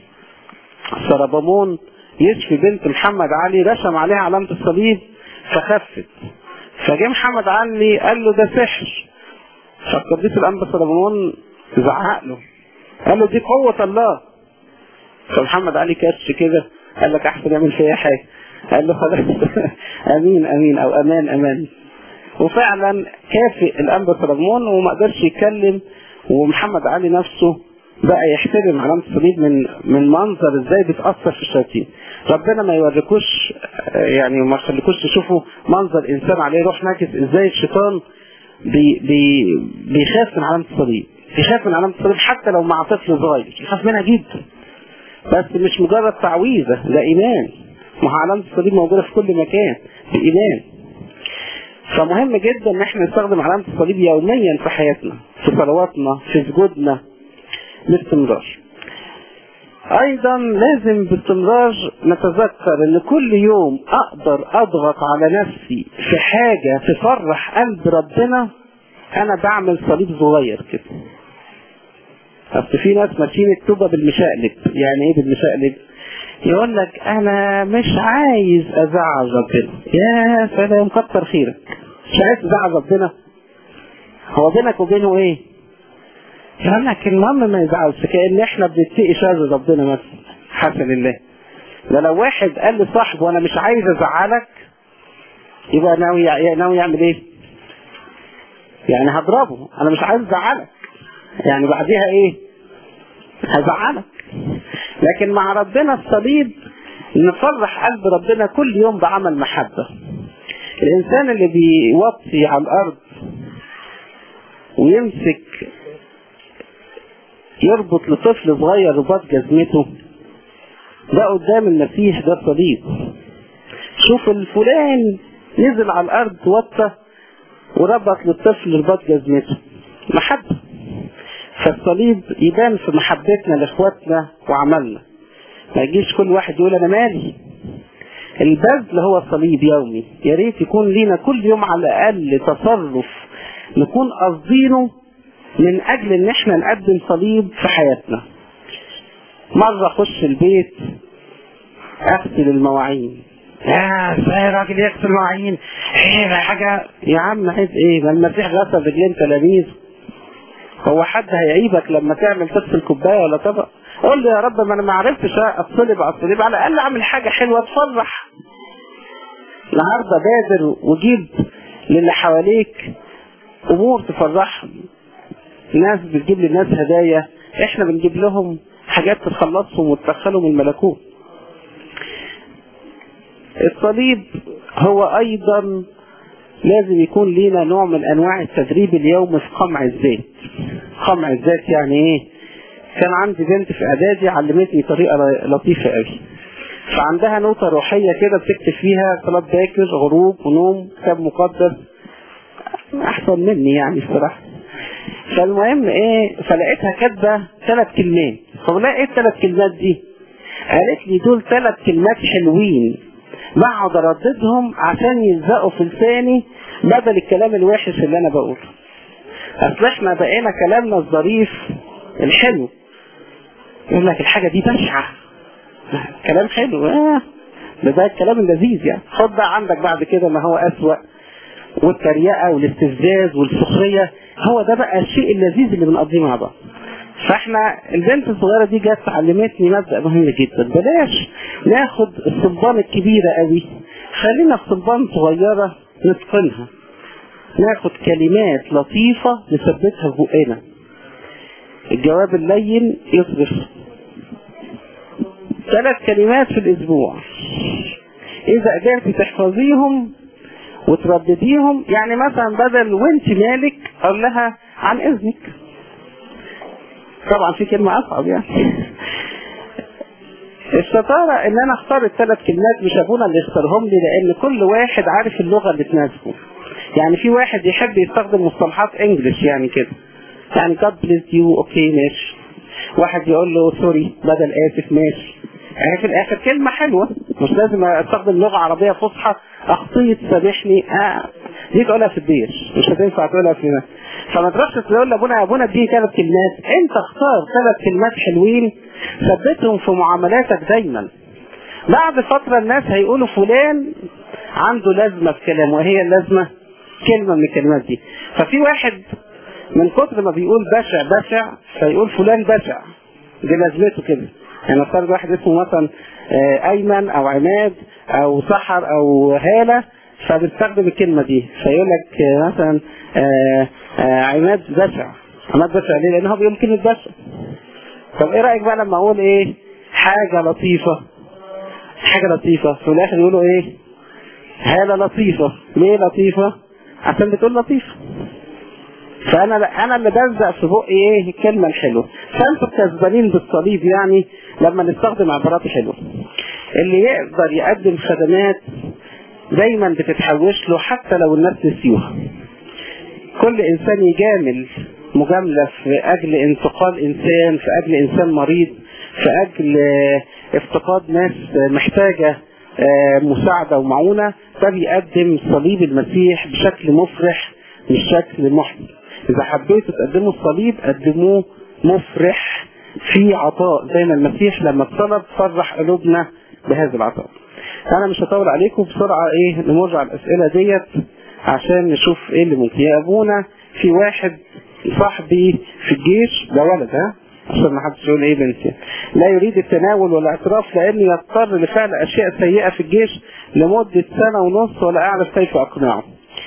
سربمون يشفي بنت محمد علي رسم عليها علامة الصليب فخفت فجاء محمد علي قال له ده سحر فالقديس الأنبا سربمون زعق له قال له دي قوة الله فمحمد علي كاتش كده قال لك احسن يعمل فيها حاجة قال له خلاص امين امين او امان امان وفعلا كافئ الانبا سلمون وما قدرش يتكلم ومحمد علي نفسه بقى يحترم علامة الصليب من من منظر ازاي بتأثر في الشياطين ربنا ما يوريكوش يعني ما يخليكوش تشوفوا منظر انسان عليه روح ناجس ازاي الشيطان بي بي بيخاف من علامة الصليب بيخاف من علامة الصليب حتى لو مع طفل صغير يخاف منها جدا بس مش مجرد تعويذة ده ايمان ما علامة الصليب موجودة في كل مكان بإيمان فمهم جدا ان احنا نستخدم علامة الصليب يوميا في حياتنا في صلواتنا في سجودنا باستمرار ايضا لازم باستمرار نتذكر ان كل يوم اقدر اضغط على نفسي في حاجة تفرح قلب ربنا انا بعمل صليب صغير كده اصل في ناس ماشيين التوبة بالمشقلب يعني ايه بالمشقلب يقول لك انا مش عايز ازعل ربنا يا سلام كتر خيرك مش عايز تزعل ربنا هو بينك وبينه ايه يقول لك المهم ما يزعلش كأن احنا بنتقي شر ربنا مثلا حسن الله ده لو واحد قال لصاحبه انا مش عايز ازعلك يبقى ناوي ناوي يعمل ايه يعني هضربه انا مش عايز ازعلك يعني بعديها ايه هزعلك لكن مع ربنا الصليب نفرح قلب ربنا كل يوم بعمل محبة الإنسان اللي بيوطي على الأرض ويمسك يربط لطفل صغير رباط جزمته ده قدام المسيح ده صليب شوف الفلان نزل على الأرض وطى وربط للطفل رباط جزمته محبة فالصليب يبان في محبتنا لاخواتنا وعملنا ما يجيش كل واحد يقول انا مالي البذل هو صليب يومي يا ريت يكون لينا كل يوم على الاقل تصرف نكون قاصدينه من اجل ان احنا نقدم صليب في حياتنا مرة اخش البيت اغسل المواعين يا ازاي راجل يغسل مواعين ايه ده حاجة يا عم عيب ايه ما المسيح غسل رجلين تلاميذ هو حد هيعيبك لما تعمل تغسل كوبايه ولا طبق قول لي يا رب ما انا ما عرفتش اتصلب اتصلب على الاقل اعمل حاجه حلوه تفرح النهارده بادر وجيب للي حواليك امور تفرحهم ناس بتجيب للناس هدايا احنا بنجيب لهم حاجات تخلصهم وتدخلهم الملكوت الصليب هو ايضا لازم يكون لينا نوع من انواع التدريب اليوم في قمع الذات قمع الذات يعني ايه كان عندي بنت في اعدادي علمتني طريقه لطيفه قوي فعندها نوتة روحية كده بتكتب فيها صلاة باكر غروب ونوم كتاب مقدس احسن مني يعني الصراحة فالمهم ايه فلقيتها كاتبة ثلاث كلمات فبقول ايه الثلاث كلمات دي قالت لي دول ثلاث كلمات حلوين بقعد ارددهم عشان يلزقوا في لساني بدل الكلام الوحش اللي انا بقوله اصل احنا بقينا كلامنا الظريف الحلو يقول لك الحاجة دي بشعة كلام حلو اه ده ده الكلام اللذيذ يعني خد بقى عندك بعد كده ما هو أسوأ والتريقة والاستفزاز والسخرية هو ده بقى الشيء اللذيذ اللي بنقضيه مع بعض فاحنا البنت الصغيرة دي جت علمتني مبدأ مهم جدا بلاش ناخد الصلبان الكبيرة قوي خلينا في صلبان صغيرة نتقنها ناخد كلمات لطيفة نثبتها في بقنا الجواب اللين يصرف ثلاث كلمات في الاسبوع اذا قدرتي تحفظيهم وتردديهم يعني مثلا بدل وانت مالك اقول لها عن اذنك طبعا في كلمة اصعب يعني الشطارة ان انا اختار الثلاث كلمات مش ابونا اللي يختارهم لي لان كل واحد عارف اللغة اللي تناسبه يعني في واحد يحب يستخدم مصطلحات انجلش يعني كده يعني God bless you اوكي ماشي واحد يقول له سوري بدل اسف ماشي يعني في الاخر كلمة حلوة مش لازم استخدم لغة عربية فصحى اخطيت سامحني آه. دي تقولها في الدير مش هتنفع تقولها في هنا فما تروحش تقول لابونا يا ابونا اديني ثلاث كلمات انت اختار ثلاث كلمات حلوين ثبتهم في معاملاتك دايما بعد فترة الناس هيقولوا فلان عنده لازمة في كلامه وهي اللازمة كلمة من الكلمات دي ففي واحد من كتر ما بيقول بشع بشع فيقول فلان بشع دي لازمته كده يعني افترض واحد اسمه مثلا ايمن او عماد او سحر او هالة فبيستخدم الكلمة دي فيقول لك مثلا عماد بشع عماد بشع ليه لان هو بيقول كلمة بشع طب ايه رأيك بقى لما اقول ايه حاجة لطيفة حاجة لطيفة في الاخر يقولوا ايه هالة لطيفة ليه لطيفة عشان بتقول لطيفة فانا انا اللي بلزق في بقي ايه الكلمه الحلوه فانتوا كسبانين بالصليب يعني لما نستخدم عبارات حلوه اللي يقدر يقدم خدمات دايما بتتحوش له حتى لو الناس نسيوها كل انسان يجامل مجامله في اجل انتقال انسان في اجل انسان مريض في اجل افتقاد ناس محتاجه مساعده ومعونه ده بيقدم صليب المسيح بشكل مفرح مش شكل محزن إذا حبيتوا تقدموا الصليب قدموه مفرح في عطاء زي ما المسيح لما اتصلب فرح قلوبنا بهذا العطاء أنا مش هطول عليكم بسرعة إيه نمر على الأسئلة ديت عشان نشوف إيه اللي ممكن يا أبونا في واحد صاحبي في الجيش ده ولد ها عشان ما حدش يقول ايه بنتي لا يريد التناول والاعتراف لانه يضطر لفعل اشياء سيئه في الجيش لمده سنه ونص ولا اعرف كيف اقنعه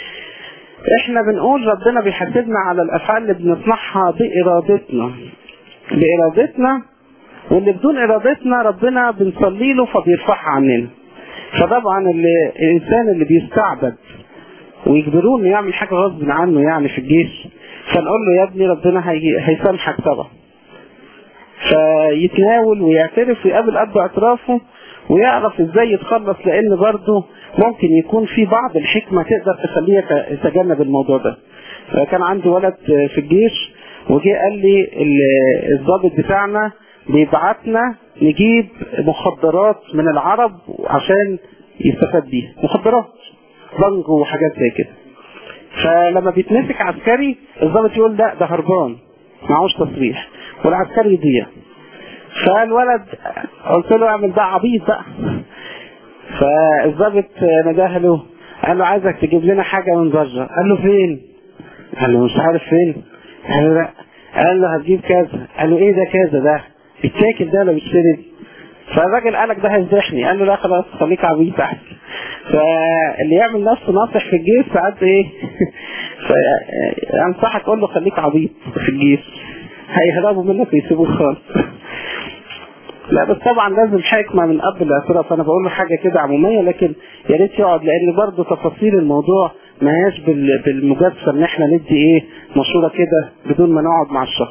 احنا بنقول ربنا بيحاسبنا على الافعال اللي بنصنعها بارادتنا بارادتنا واللي بدون ارادتنا ربنا بنصلي له فبيرفعها عننا فطبعا اللي الانسان اللي بيستعبد ويجبروه انه يعمل حاجه غصب عنه يعني في الجيش فنقول له يا ابني ربنا هي... هيسامحك طبعا فيتناول ويعترف ويقابل اب اعترافه ويعرف ازاي يتخلص لان برضه ممكن يكون في بعض الحكمة تقدر تخليه يتجنب الموضوع ده كان عندي ولد في الجيش وجي قال لي الضابط بتاعنا بيبعتنا نجيب مخدرات من العرب عشان يستفاد بيها مخدرات بنج وحاجات زي كده فلما بيتمسك عسكري الضابط يقول لا ده هربان معهوش تصريح والعسكري يضيع فالولد قلت له اعمل ده عبيط بقى فالضابط نده له قال له عايزك تجيب لنا حاجة من ضجة قال له فين قال له مش عارف فين قال له لا قال له هتجيب كذا قال له ايه ده كذا ده بيتاكل ده ولا بيتشرب فالراجل قال لك ده هيزحني قال له لا خلاص خليك عبيط احسن فاللي يعمل نفسه ناصح في الجيش ساعات ايه فانصحك قول له خليك عبيط في الجيش هيهربوا منك ويسيبوك خالص لا بس طبعا لازم حكمة من قبل الاعتراف انا بقول له حاجة كده عمومية لكن يا ريت يقعد لان برضه تفاصيل الموضوع ما هياش بال- بالمجازفة ان احنا ندي ايه مشورة كده بدون ما نقعد مع الشخص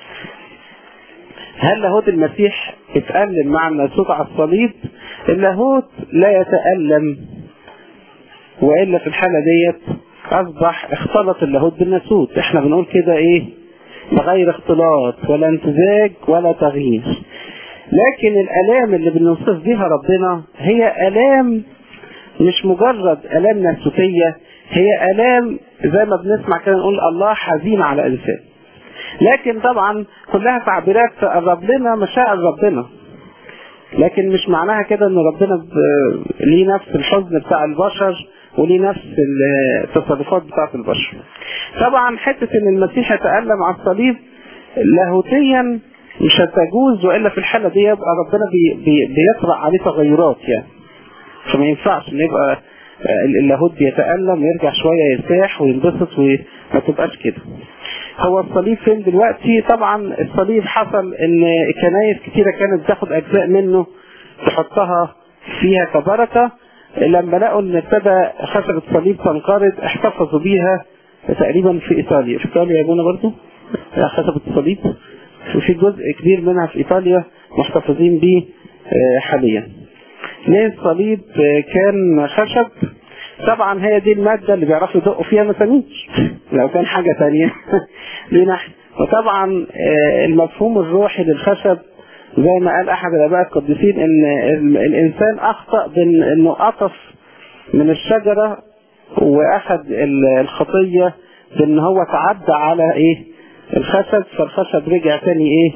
هل لاهوت المسيح اتألم مع الناسوت على الصليب اللاهوت لا يتألم وإلا في الحالة ديت أصبح اختلط اللاهوت بالناسوت احنا بنقول كده ايه بغير اختلاط ولا امتزاج ولا تغيير لكن الآلام اللي بنوصف بيها ربنا هي آلام مش مجرد آلام ناسوتية هي آلام زي ما بنسمع كده نقول الله حزين على إنسان لكن طبعا كلها تعبيرات تقرب لنا مشاعر ربنا لكن مش معناها كده ان ربنا ب- ليه نفس الحزن بتاع البشر وليه نفس التصرفات بتاعت البشر طبعا حتة ان المسيح يتألم على الصليب لاهوتيا مش هتجوز والا في الحالة دي يبقى ربنا بي بي بيطرح عليه تغيرات يعني فما ينفعش ان يبقى اللاهوت بيتألم ويرجع شوية يرتاح وينبسط وما تبقاش كده هو الصليب فين دلوقتي طبعا الصليب حصل ان كنايس كتيرة كانت تاخد اجزاء منه تحطها فيها كبركة لما لقوا ان ابتدى خشبة الصليب تنقرض احتفظوا بيها تقريبا في ايطاليا في ايطاليا يا ابونا برضو خشبة الصليب في جزء كبير منها في ايطاليا محتفظين بيه آه، حاليا ليه الصليب آه، كان خشب طبعا هي دي المادة اللي بيعرفوا يدقوا فيها مسامير لو كان حاجة تانية ليه نحن وطبعا آه، المفهوم الروحي للخشب زي ما قال احد الاباء القديسين ان ال- الانسان اخطأ بان انه قطف من الشجرة واخد ال- الخطية بان هو تعدى على ايه الخشب فالخشب رجع تاني ايه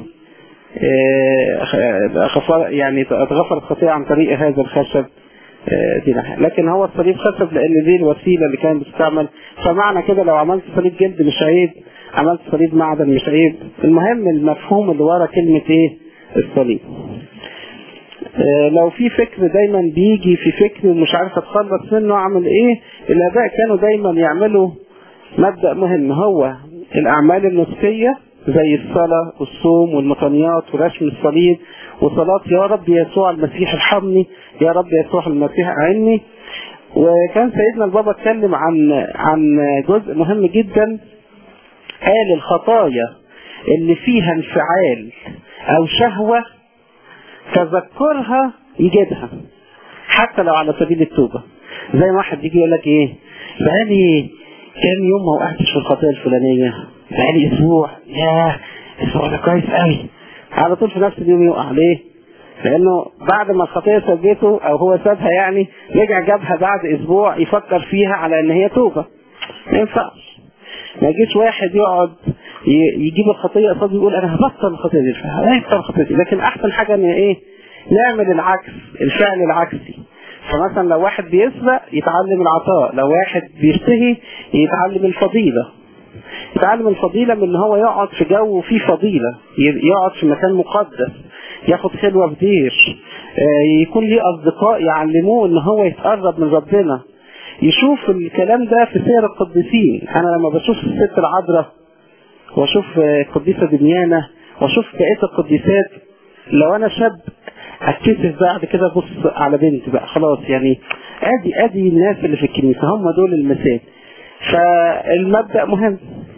آه، غفر يعني اتغفر الخطيئة عن طريق هذا الخشب آه، دي ناحية لكن هو الصليب خشب لان دي الوسيلة اللي كانت بتستعمل فمعنى كده لو عملت صليب جلد مش عيب عملت صليب معدن مش عيب المهم المفهوم اللي ورا كلمة ايه الصليب آه، لو في فكر دايما بيجي في فكر ومش عارف اتخلص منه اعمل ايه الاباء كانوا دايما يعملوا مبدأ مهم هو الاعمال النفسية زي الصلاة والصوم والمطنيات ورسم الصليب وصلاة يا رب يسوع المسيح ارحمني يا رب يسوع المسيح اعني وكان سيدنا البابا اتكلم عن عن جزء مهم جدا قال الخطايا اللي فيها انفعال او شهوة تذكرها يجيبها حتى لو على سبيل التوبة زي ما واحد يجي يقول لك ايه بقالي كام يوم ما وقعتش في الخطيئة الفلانية بقالي اسبوع ياه الاسبوع ده كويس قوي على طول في نفس اليوم يقع ليه لانه بعد ما الخطيئة سبته او هو سابها يعني رجع جابها بعد اسبوع يفكر فيها على ان هي توبة ما ينفعش ما يجيش واحد يقعد ي- يجيب الخطيئة قصاد يقول انا هبطل الخطيئة دي هبطل الخطيئة دي لكن احسن حاجة ان ايه نعمل العكس الفعل العكسي فمثلا لو واحد بيسرق يتعلم العطاء لو واحد بيشتهي يتعلم الفضيلة يتعلم الفضيلة من ان هو يقعد في جو فيه فضيلة ي- يقعد في مكان مقدس ياخد خلوة في دير آه، يكون ليه اصدقاء يعلموه ان هو يتقرب من ربنا يشوف الكلام ده في سير القديسين انا لما بشوف الست العذراء واشوف آه، القديسة دميانة واشوف بقية القديسات لو انا شاب اتكسف بعد كده ابص على بنت بقى خلاص يعني ادي ادي الناس اللي في الكنيسة هم دول المثال فالمبدأ مهم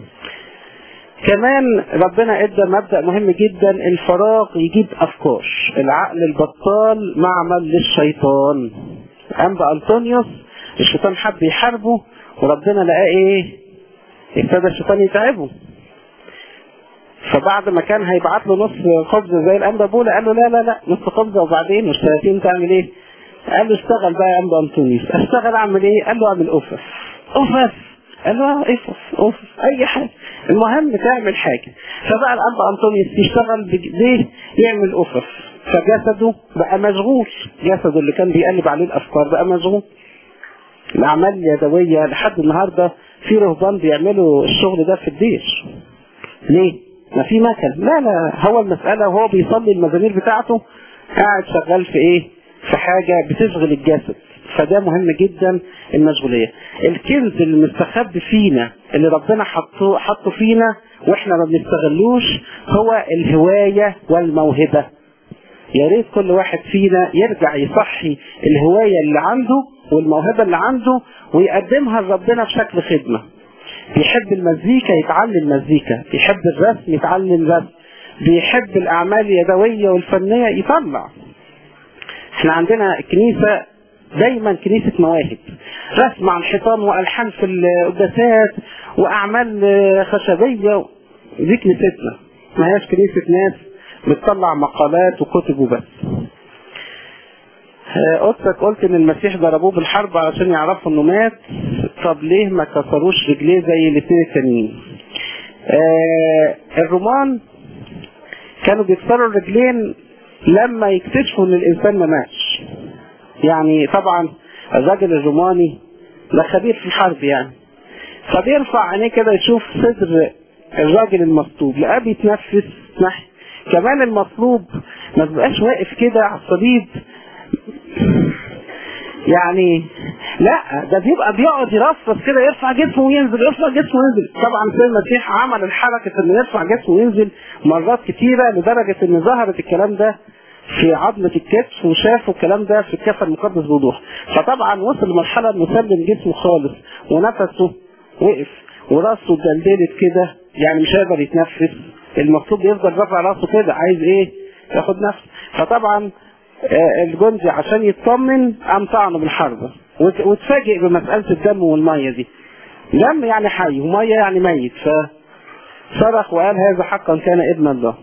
كمان ربنا ادى مبدأ مهم جدا الفراغ يجيب افكار العقل البطال معمل للشيطان انبا انطونيوس الشيطان حب يحاربه وربنا لقاه ايه ابتدى الشيطان يتعبه فبعد ما كان هيبعت له نص خبزه زي الانبا بولا قال له لا لا لا نص خبزه وبعدين مش 30 تعمل ايه؟ قال له اشتغل بقى يا انبا انطونيوس اشتغل اعمل ايه؟ قال له اعمل اوفس اوفس قال له افرف افرف اي حاجه المهم تعمل حاجه فبقى الاب انطونيوس يشتغل بايديه يعمل افرف فجسده بقى مشغول جسده اللي كان بيقلب عليه الافكار بقى مشغول الاعمال اليدويه لحد النهارده في رهبان بيعملوا الشغل ده في الدير ليه؟ ما في مكن لا لا هو المسألة وهو بيصلي المزامير بتاعته قاعد شغال في ايه في حاجة بتشغل الجسد فده مهم جدا المشغولية الكنز المستخبي فينا اللي ربنا حطه حطه فينا واحنا ما بنستغلوش هو الهواية والموهبة يا ريت كل واحد فينا يرجع يصحي الهواية اللي عنده والموهبة اللي عنده ويقدمها لربنا بشكل خدمة بيحب المزيكا يتعلم مزيكا بيحب الرسم يتعلم رسم بيحب الأعمال اليدوية والفنية يطلع احنا عندنا الكنيسة دايما كنيسة مواهب رسم على الحيطان وألحان في القداسات وأعمال خشبية دي كنيستنا ما هياش كنيسة ناس بتطلع مقالات وكتب وبس قلتك قلت ان المسيح ضربوه بالحرب علشان يعرفوا انه مات طب ليه ما كسروش رجليه زي الاثنين التانيين آه الرومان كانوا بيكسروا الرجلين لما يكتشفوا ان الانسان ما ماتش يعني طبعا الراجل الروماني ده خبير في الحرب يعني فبيرفع عينيه كده يشوف صدر الراجل المصلوب لقاه بيتنفس ناحيه كمان المصلوب ما بيبقاش واقف كده على الصليب يعني لا ده بيبقى بيقعد يرفرف كده يرفع جسمه وينزل يرفع جسمه وينزل طبعا سيد المسيح عمل الحركة انه يرفع جسمه وينزل مرات كتيرة لدرجة ان ظهرت الكلام ده في عظمة الكتف وشافوا الكلام ده في الكفن المقدس بوضوح فطبعا وصل لمرحلة انه سلم جسمه خالص ونفسه وقف وراسه اتدلدلت كده يعني مش هيقدر يتنفس المفروض يفضل رافع راسه كده عايز ايه ياخد نفس فطبعا الجندي عشان يطمن قام طعنه بالحربة وتفاجئ بمسألة الدم والمية دي دم يعني حي ومية يعني ميت فصرخ وقال هذا حقا كان ابن الله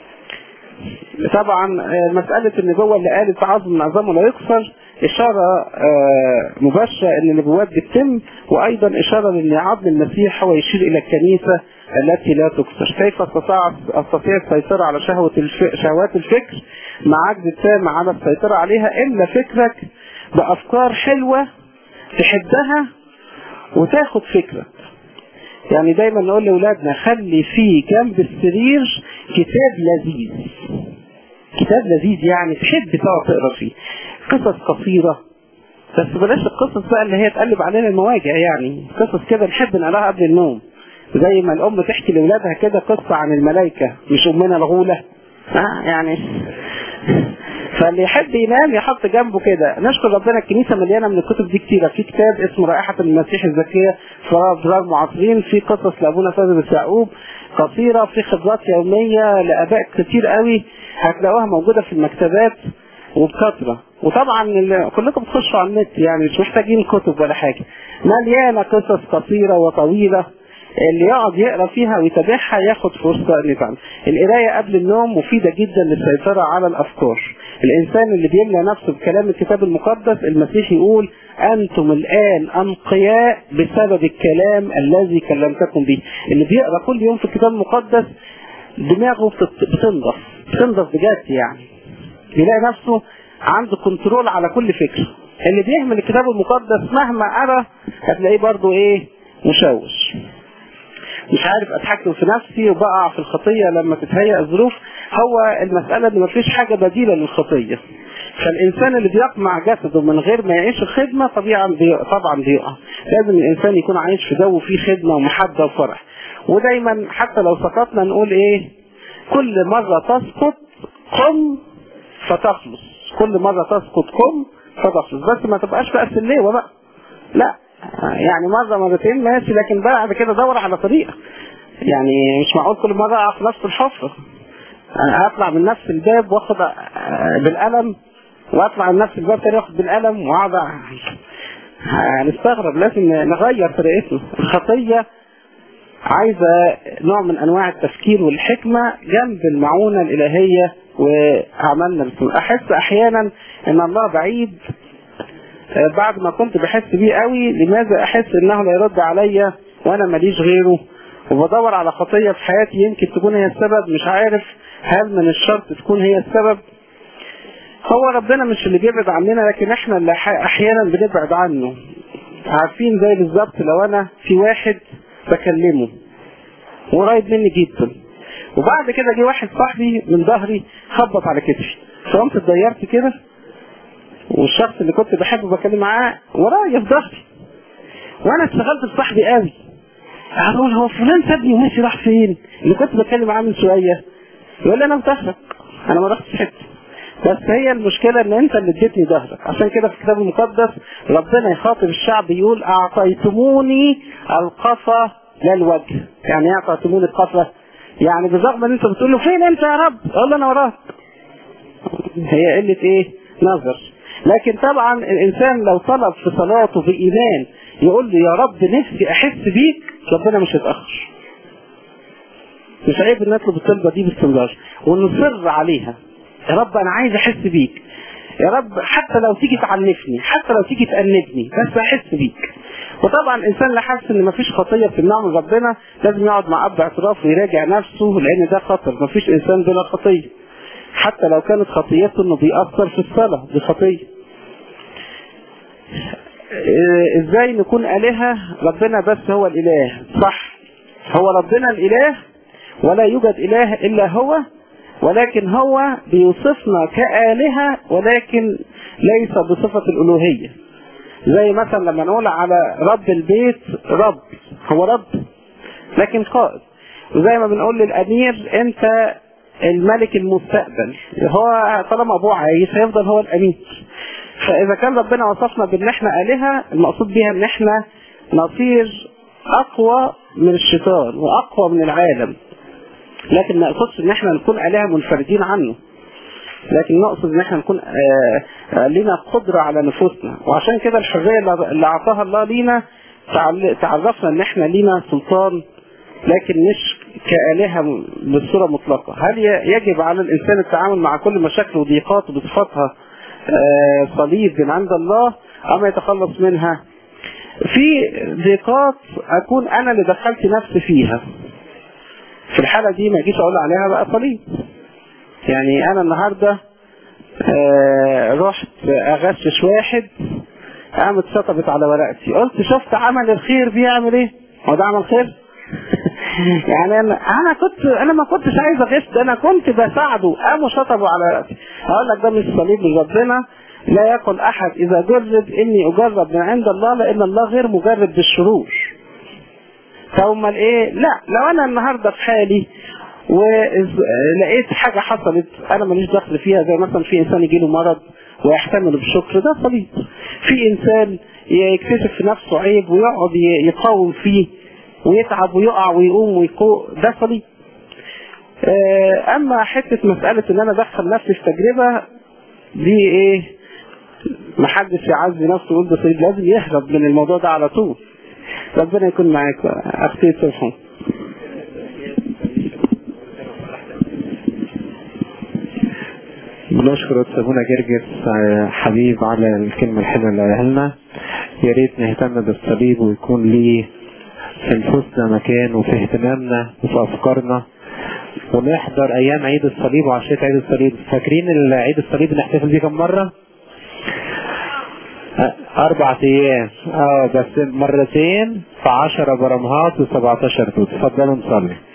طبعا مسألة النبوة اللي قالت عظم عظامه لا يكسر إشارة مباشرة أن النبوات بتتم وأيضا إشارة لأن عظم المسيح هو يشير إلى الكنيسة التي لا تكسر كيف استطاع استطيع السيطرة على شهوة الف... شهوات الفكر مع عجز التام على السيطرة عليها إلا فكرك بأفكار حلوة تحبها وتاخد فكرك يعني دايما نقول لأولادنا خلي في جنب السرير كتاب لذيذ كتاب لذيذ يعني تحب تقعد تقرا فيه قصص قصيرة بس بلاش القصص بقى اللي هي تقلب علينا المواجع يعني قصص كده نحب نقراها قبل النوم زي ما الأم تحكي لأولادها كده قصة عن الملائكة مش أمنا الغولة آه يعني فاللي يحب ينام يحط جنبه كده نشكر ربنا الكنيسة مليانة من الكتب دي كتيرة في كتاب اسمه رائحة المسيح الزكية في أبرار معاصرين في قصص لأبونا فاضل يعقوب قصيرة في خبرات يومية لآباء كتير قوي هتلاقوها موجودة في المكتبات وبكثرة وطبعا كلكم بتخشوا على النت يعني مش محتاجين كتب ولا حاجة مليانة قصص قصيرة وطويلة اللي يقعد يقرا فيها ويتابعها ياخد فرصة ان يتعلم القراية قبل النوم مفيدة جدا للسيطرة على الافكار الانسان اللي بيملى نفسه بكلام الكتاب المقدس المسيح يقول انتم الان انقياء بسبب الكلام الذي كلمتكم به اللي بيقرا كل يوم في الكتاب المقدس دماغه بتنضف بتنضف بجد يعني يلاقي نفسه عنده كنترول على كل فكرة اللي بيهمل الكتاب المقدس مهما قرا هتلاقيه برضه ايه مشوش مش عارف اتحكم في نفسي وبقع في الخطية لما تتهيأ الظروف هو المسألة ان مفيش حاجة بديلة للخطية فالإنسان اللي بيقمع جسده من غير ما يعيش الخدمة طبيعا بيقع طبعا بيقع لازم الإنسان يكون عايش في جو فيه خدمة ومحبة وفرح ودايما حتى لو سقطنا نقول ايه كل مرة تسقط قم فتخلص كل مرة تسقط قم فتخلص بس ما تبقاش بقى سليوة بقى لا يعني مرة مرتين ماشي لكن بعد كده دور على طريقة يعني مش معقول كل مرة اقع في نفس الحفرة انا اطلع من نفس الباب واخد بالقلم واطلع من نفس الباب تاني واخد بالقلم واقعد هنستغرب لازم نغير طريقتنا الخطية عايزة نوع من انواع التفكير والحكمة جنب المعونة الالهية واعمالنا بسم احس احيانا ان الله بعيد بعد ما كنت بحس بيه قوي لماذا احس انه لا يرد عليا وانا ماليش غيره وبدور على خطية في حياتي يمكن تكون هي السبب مش عارف هل من الشرط تكون هي السبب هو ربنا مش اللي بيبعد عننا لكن احنا اللي احيانا بنبعد عنه عارفين زي بالظبط لو انا في واحد بكلمه وقريب مني جدا وبعد كده جه واحد صاحبي من ظهري خبط على كتفي فقمت اتضيرت كده والشخص اللي كنت بحبه بكلم معاه ورايا في ظهري وانا اشتغلت بصاحبي قوي اقول هو فلان سابني ومشي راح فين اللي كنت بتكلم معاه من شويه يقول لي انا متاخر انا ما رحتش حته بس هي المشكلة ان انت اللي اديتني ظهرك عشان كده في الكتاب المقدس ربنا يخاطب الشعب يقول اعطيتموني القفا لا الوجه يعني ايه اعطيتموني القفا يعني بالرغم ان انت بتقول له فين انت يا رب اقول له انا وراك هي قلة ايه نظر لكن طبعا الانسان لو طلب في صلاته بايمان يقول له يا رب نفسي احس بيك ربنا مش هيتاخر مش عيب ان نطلب الطلبه دي باستمرار ونصر عليها يا رب انا عايز احس بيك يا رب حتى لو تيجي تعنفني حتى لو تيجي تأنبني بس احس بيك وطبعا الانسان اللي حاسس ان مفيش خطيه بتمنعه من ربنا لازم يقعد مع اب اعتراف ويراجع نفسه لان ده خطر مفيش انسان بلا خطيه حتى لو كانت خطيته انه بيأثر في الصلاه دي خطيه ازاي نكون آلهة ربنا بس هو الإله صح هو ربنا الإله ولا يوجد إله إلا هو ولكن هو بيوصفنا كآلهة ولكن ليس بصفة الألوهية زي مثلا لما نقول على رب البيت رب هو رب لكن قائد وزي ما بنقول للأمير أنت الملك المستقبل هو طالما أبوه عايش هيفضل هو الأمير فإذا كان ربنا وصفنا بأن احنا آلهة المقصود بها أن احنا نصير أقوى من الشيطان وأقوى من العالم لكن ما نقصدش ان احنا نكون آلهة منفردين عنه لكن نقصد ان احنا نكون آه آه لنا قدرة على نفوسنا وعشان كده الحرية اللي اعطاها الله لينا تعرفنا ان احنا لينا سلطان لكن مش كآلهة بالصورة مطلقة هل يجب على الانسان التعامل مع كل مشاكله وضيقاته بصفتها آه صليب من عند الله اما يتخلص منها في ضيقات اكون انا اللي دخلت نفسي فيها في الحالة دي ما يجيش اقول عليها بقى صليب يعني انا النهاردة آه رحت اغشش واحد قامت شطبت على ورقتي قلت شفت عمل الخير بيعمل ايه هو ده عمل خير يعني انا انا كنت انا ما كنتش عايز اغش ده انا كنت بساعده قاموا شطبوا على ورقتي هقول لك ده مش صليب من ربنا لا يقل احد اذا جرب اني اجرب من عند الله لان الله غير مجرب بالشرور فامال ايه لا لو انا النهارده في حالي ولقيت حاجة حصلت انا ماليش دخل فيها زي مثلا في انسان يجي له مرض ويحتمل بالشكر ده صليب في انسان يكتشف في نفسه عيب ويقعد يقاوم فيه ويتعب ويقع ويقوم ويقوم ده صليب اما حتة مسألة ان انا ادخل نفسي في تجربة دي ايه محدش يعزي نفسه ويقول ده صليب لازم يهرب من الموضوع ده على طول ربنا يكون معاك اختي صبحي بنشكر سابونا جرجس حبيب على الكلمة الحلوة اللي قالها لنا يا ريت نهتم بالصليب ويكون ليه في نفوسنا مكان وفي اهتمامنا وفي افكارنا ونحضر ايام عيد الصليب وعشية عيد الصليب فاكرين عيد الصليب اللي احتفل بيه كم مرة؟ اربع ايام اه بس مرتين في عشرة برمهات و17 توت اتفضلوا نصلي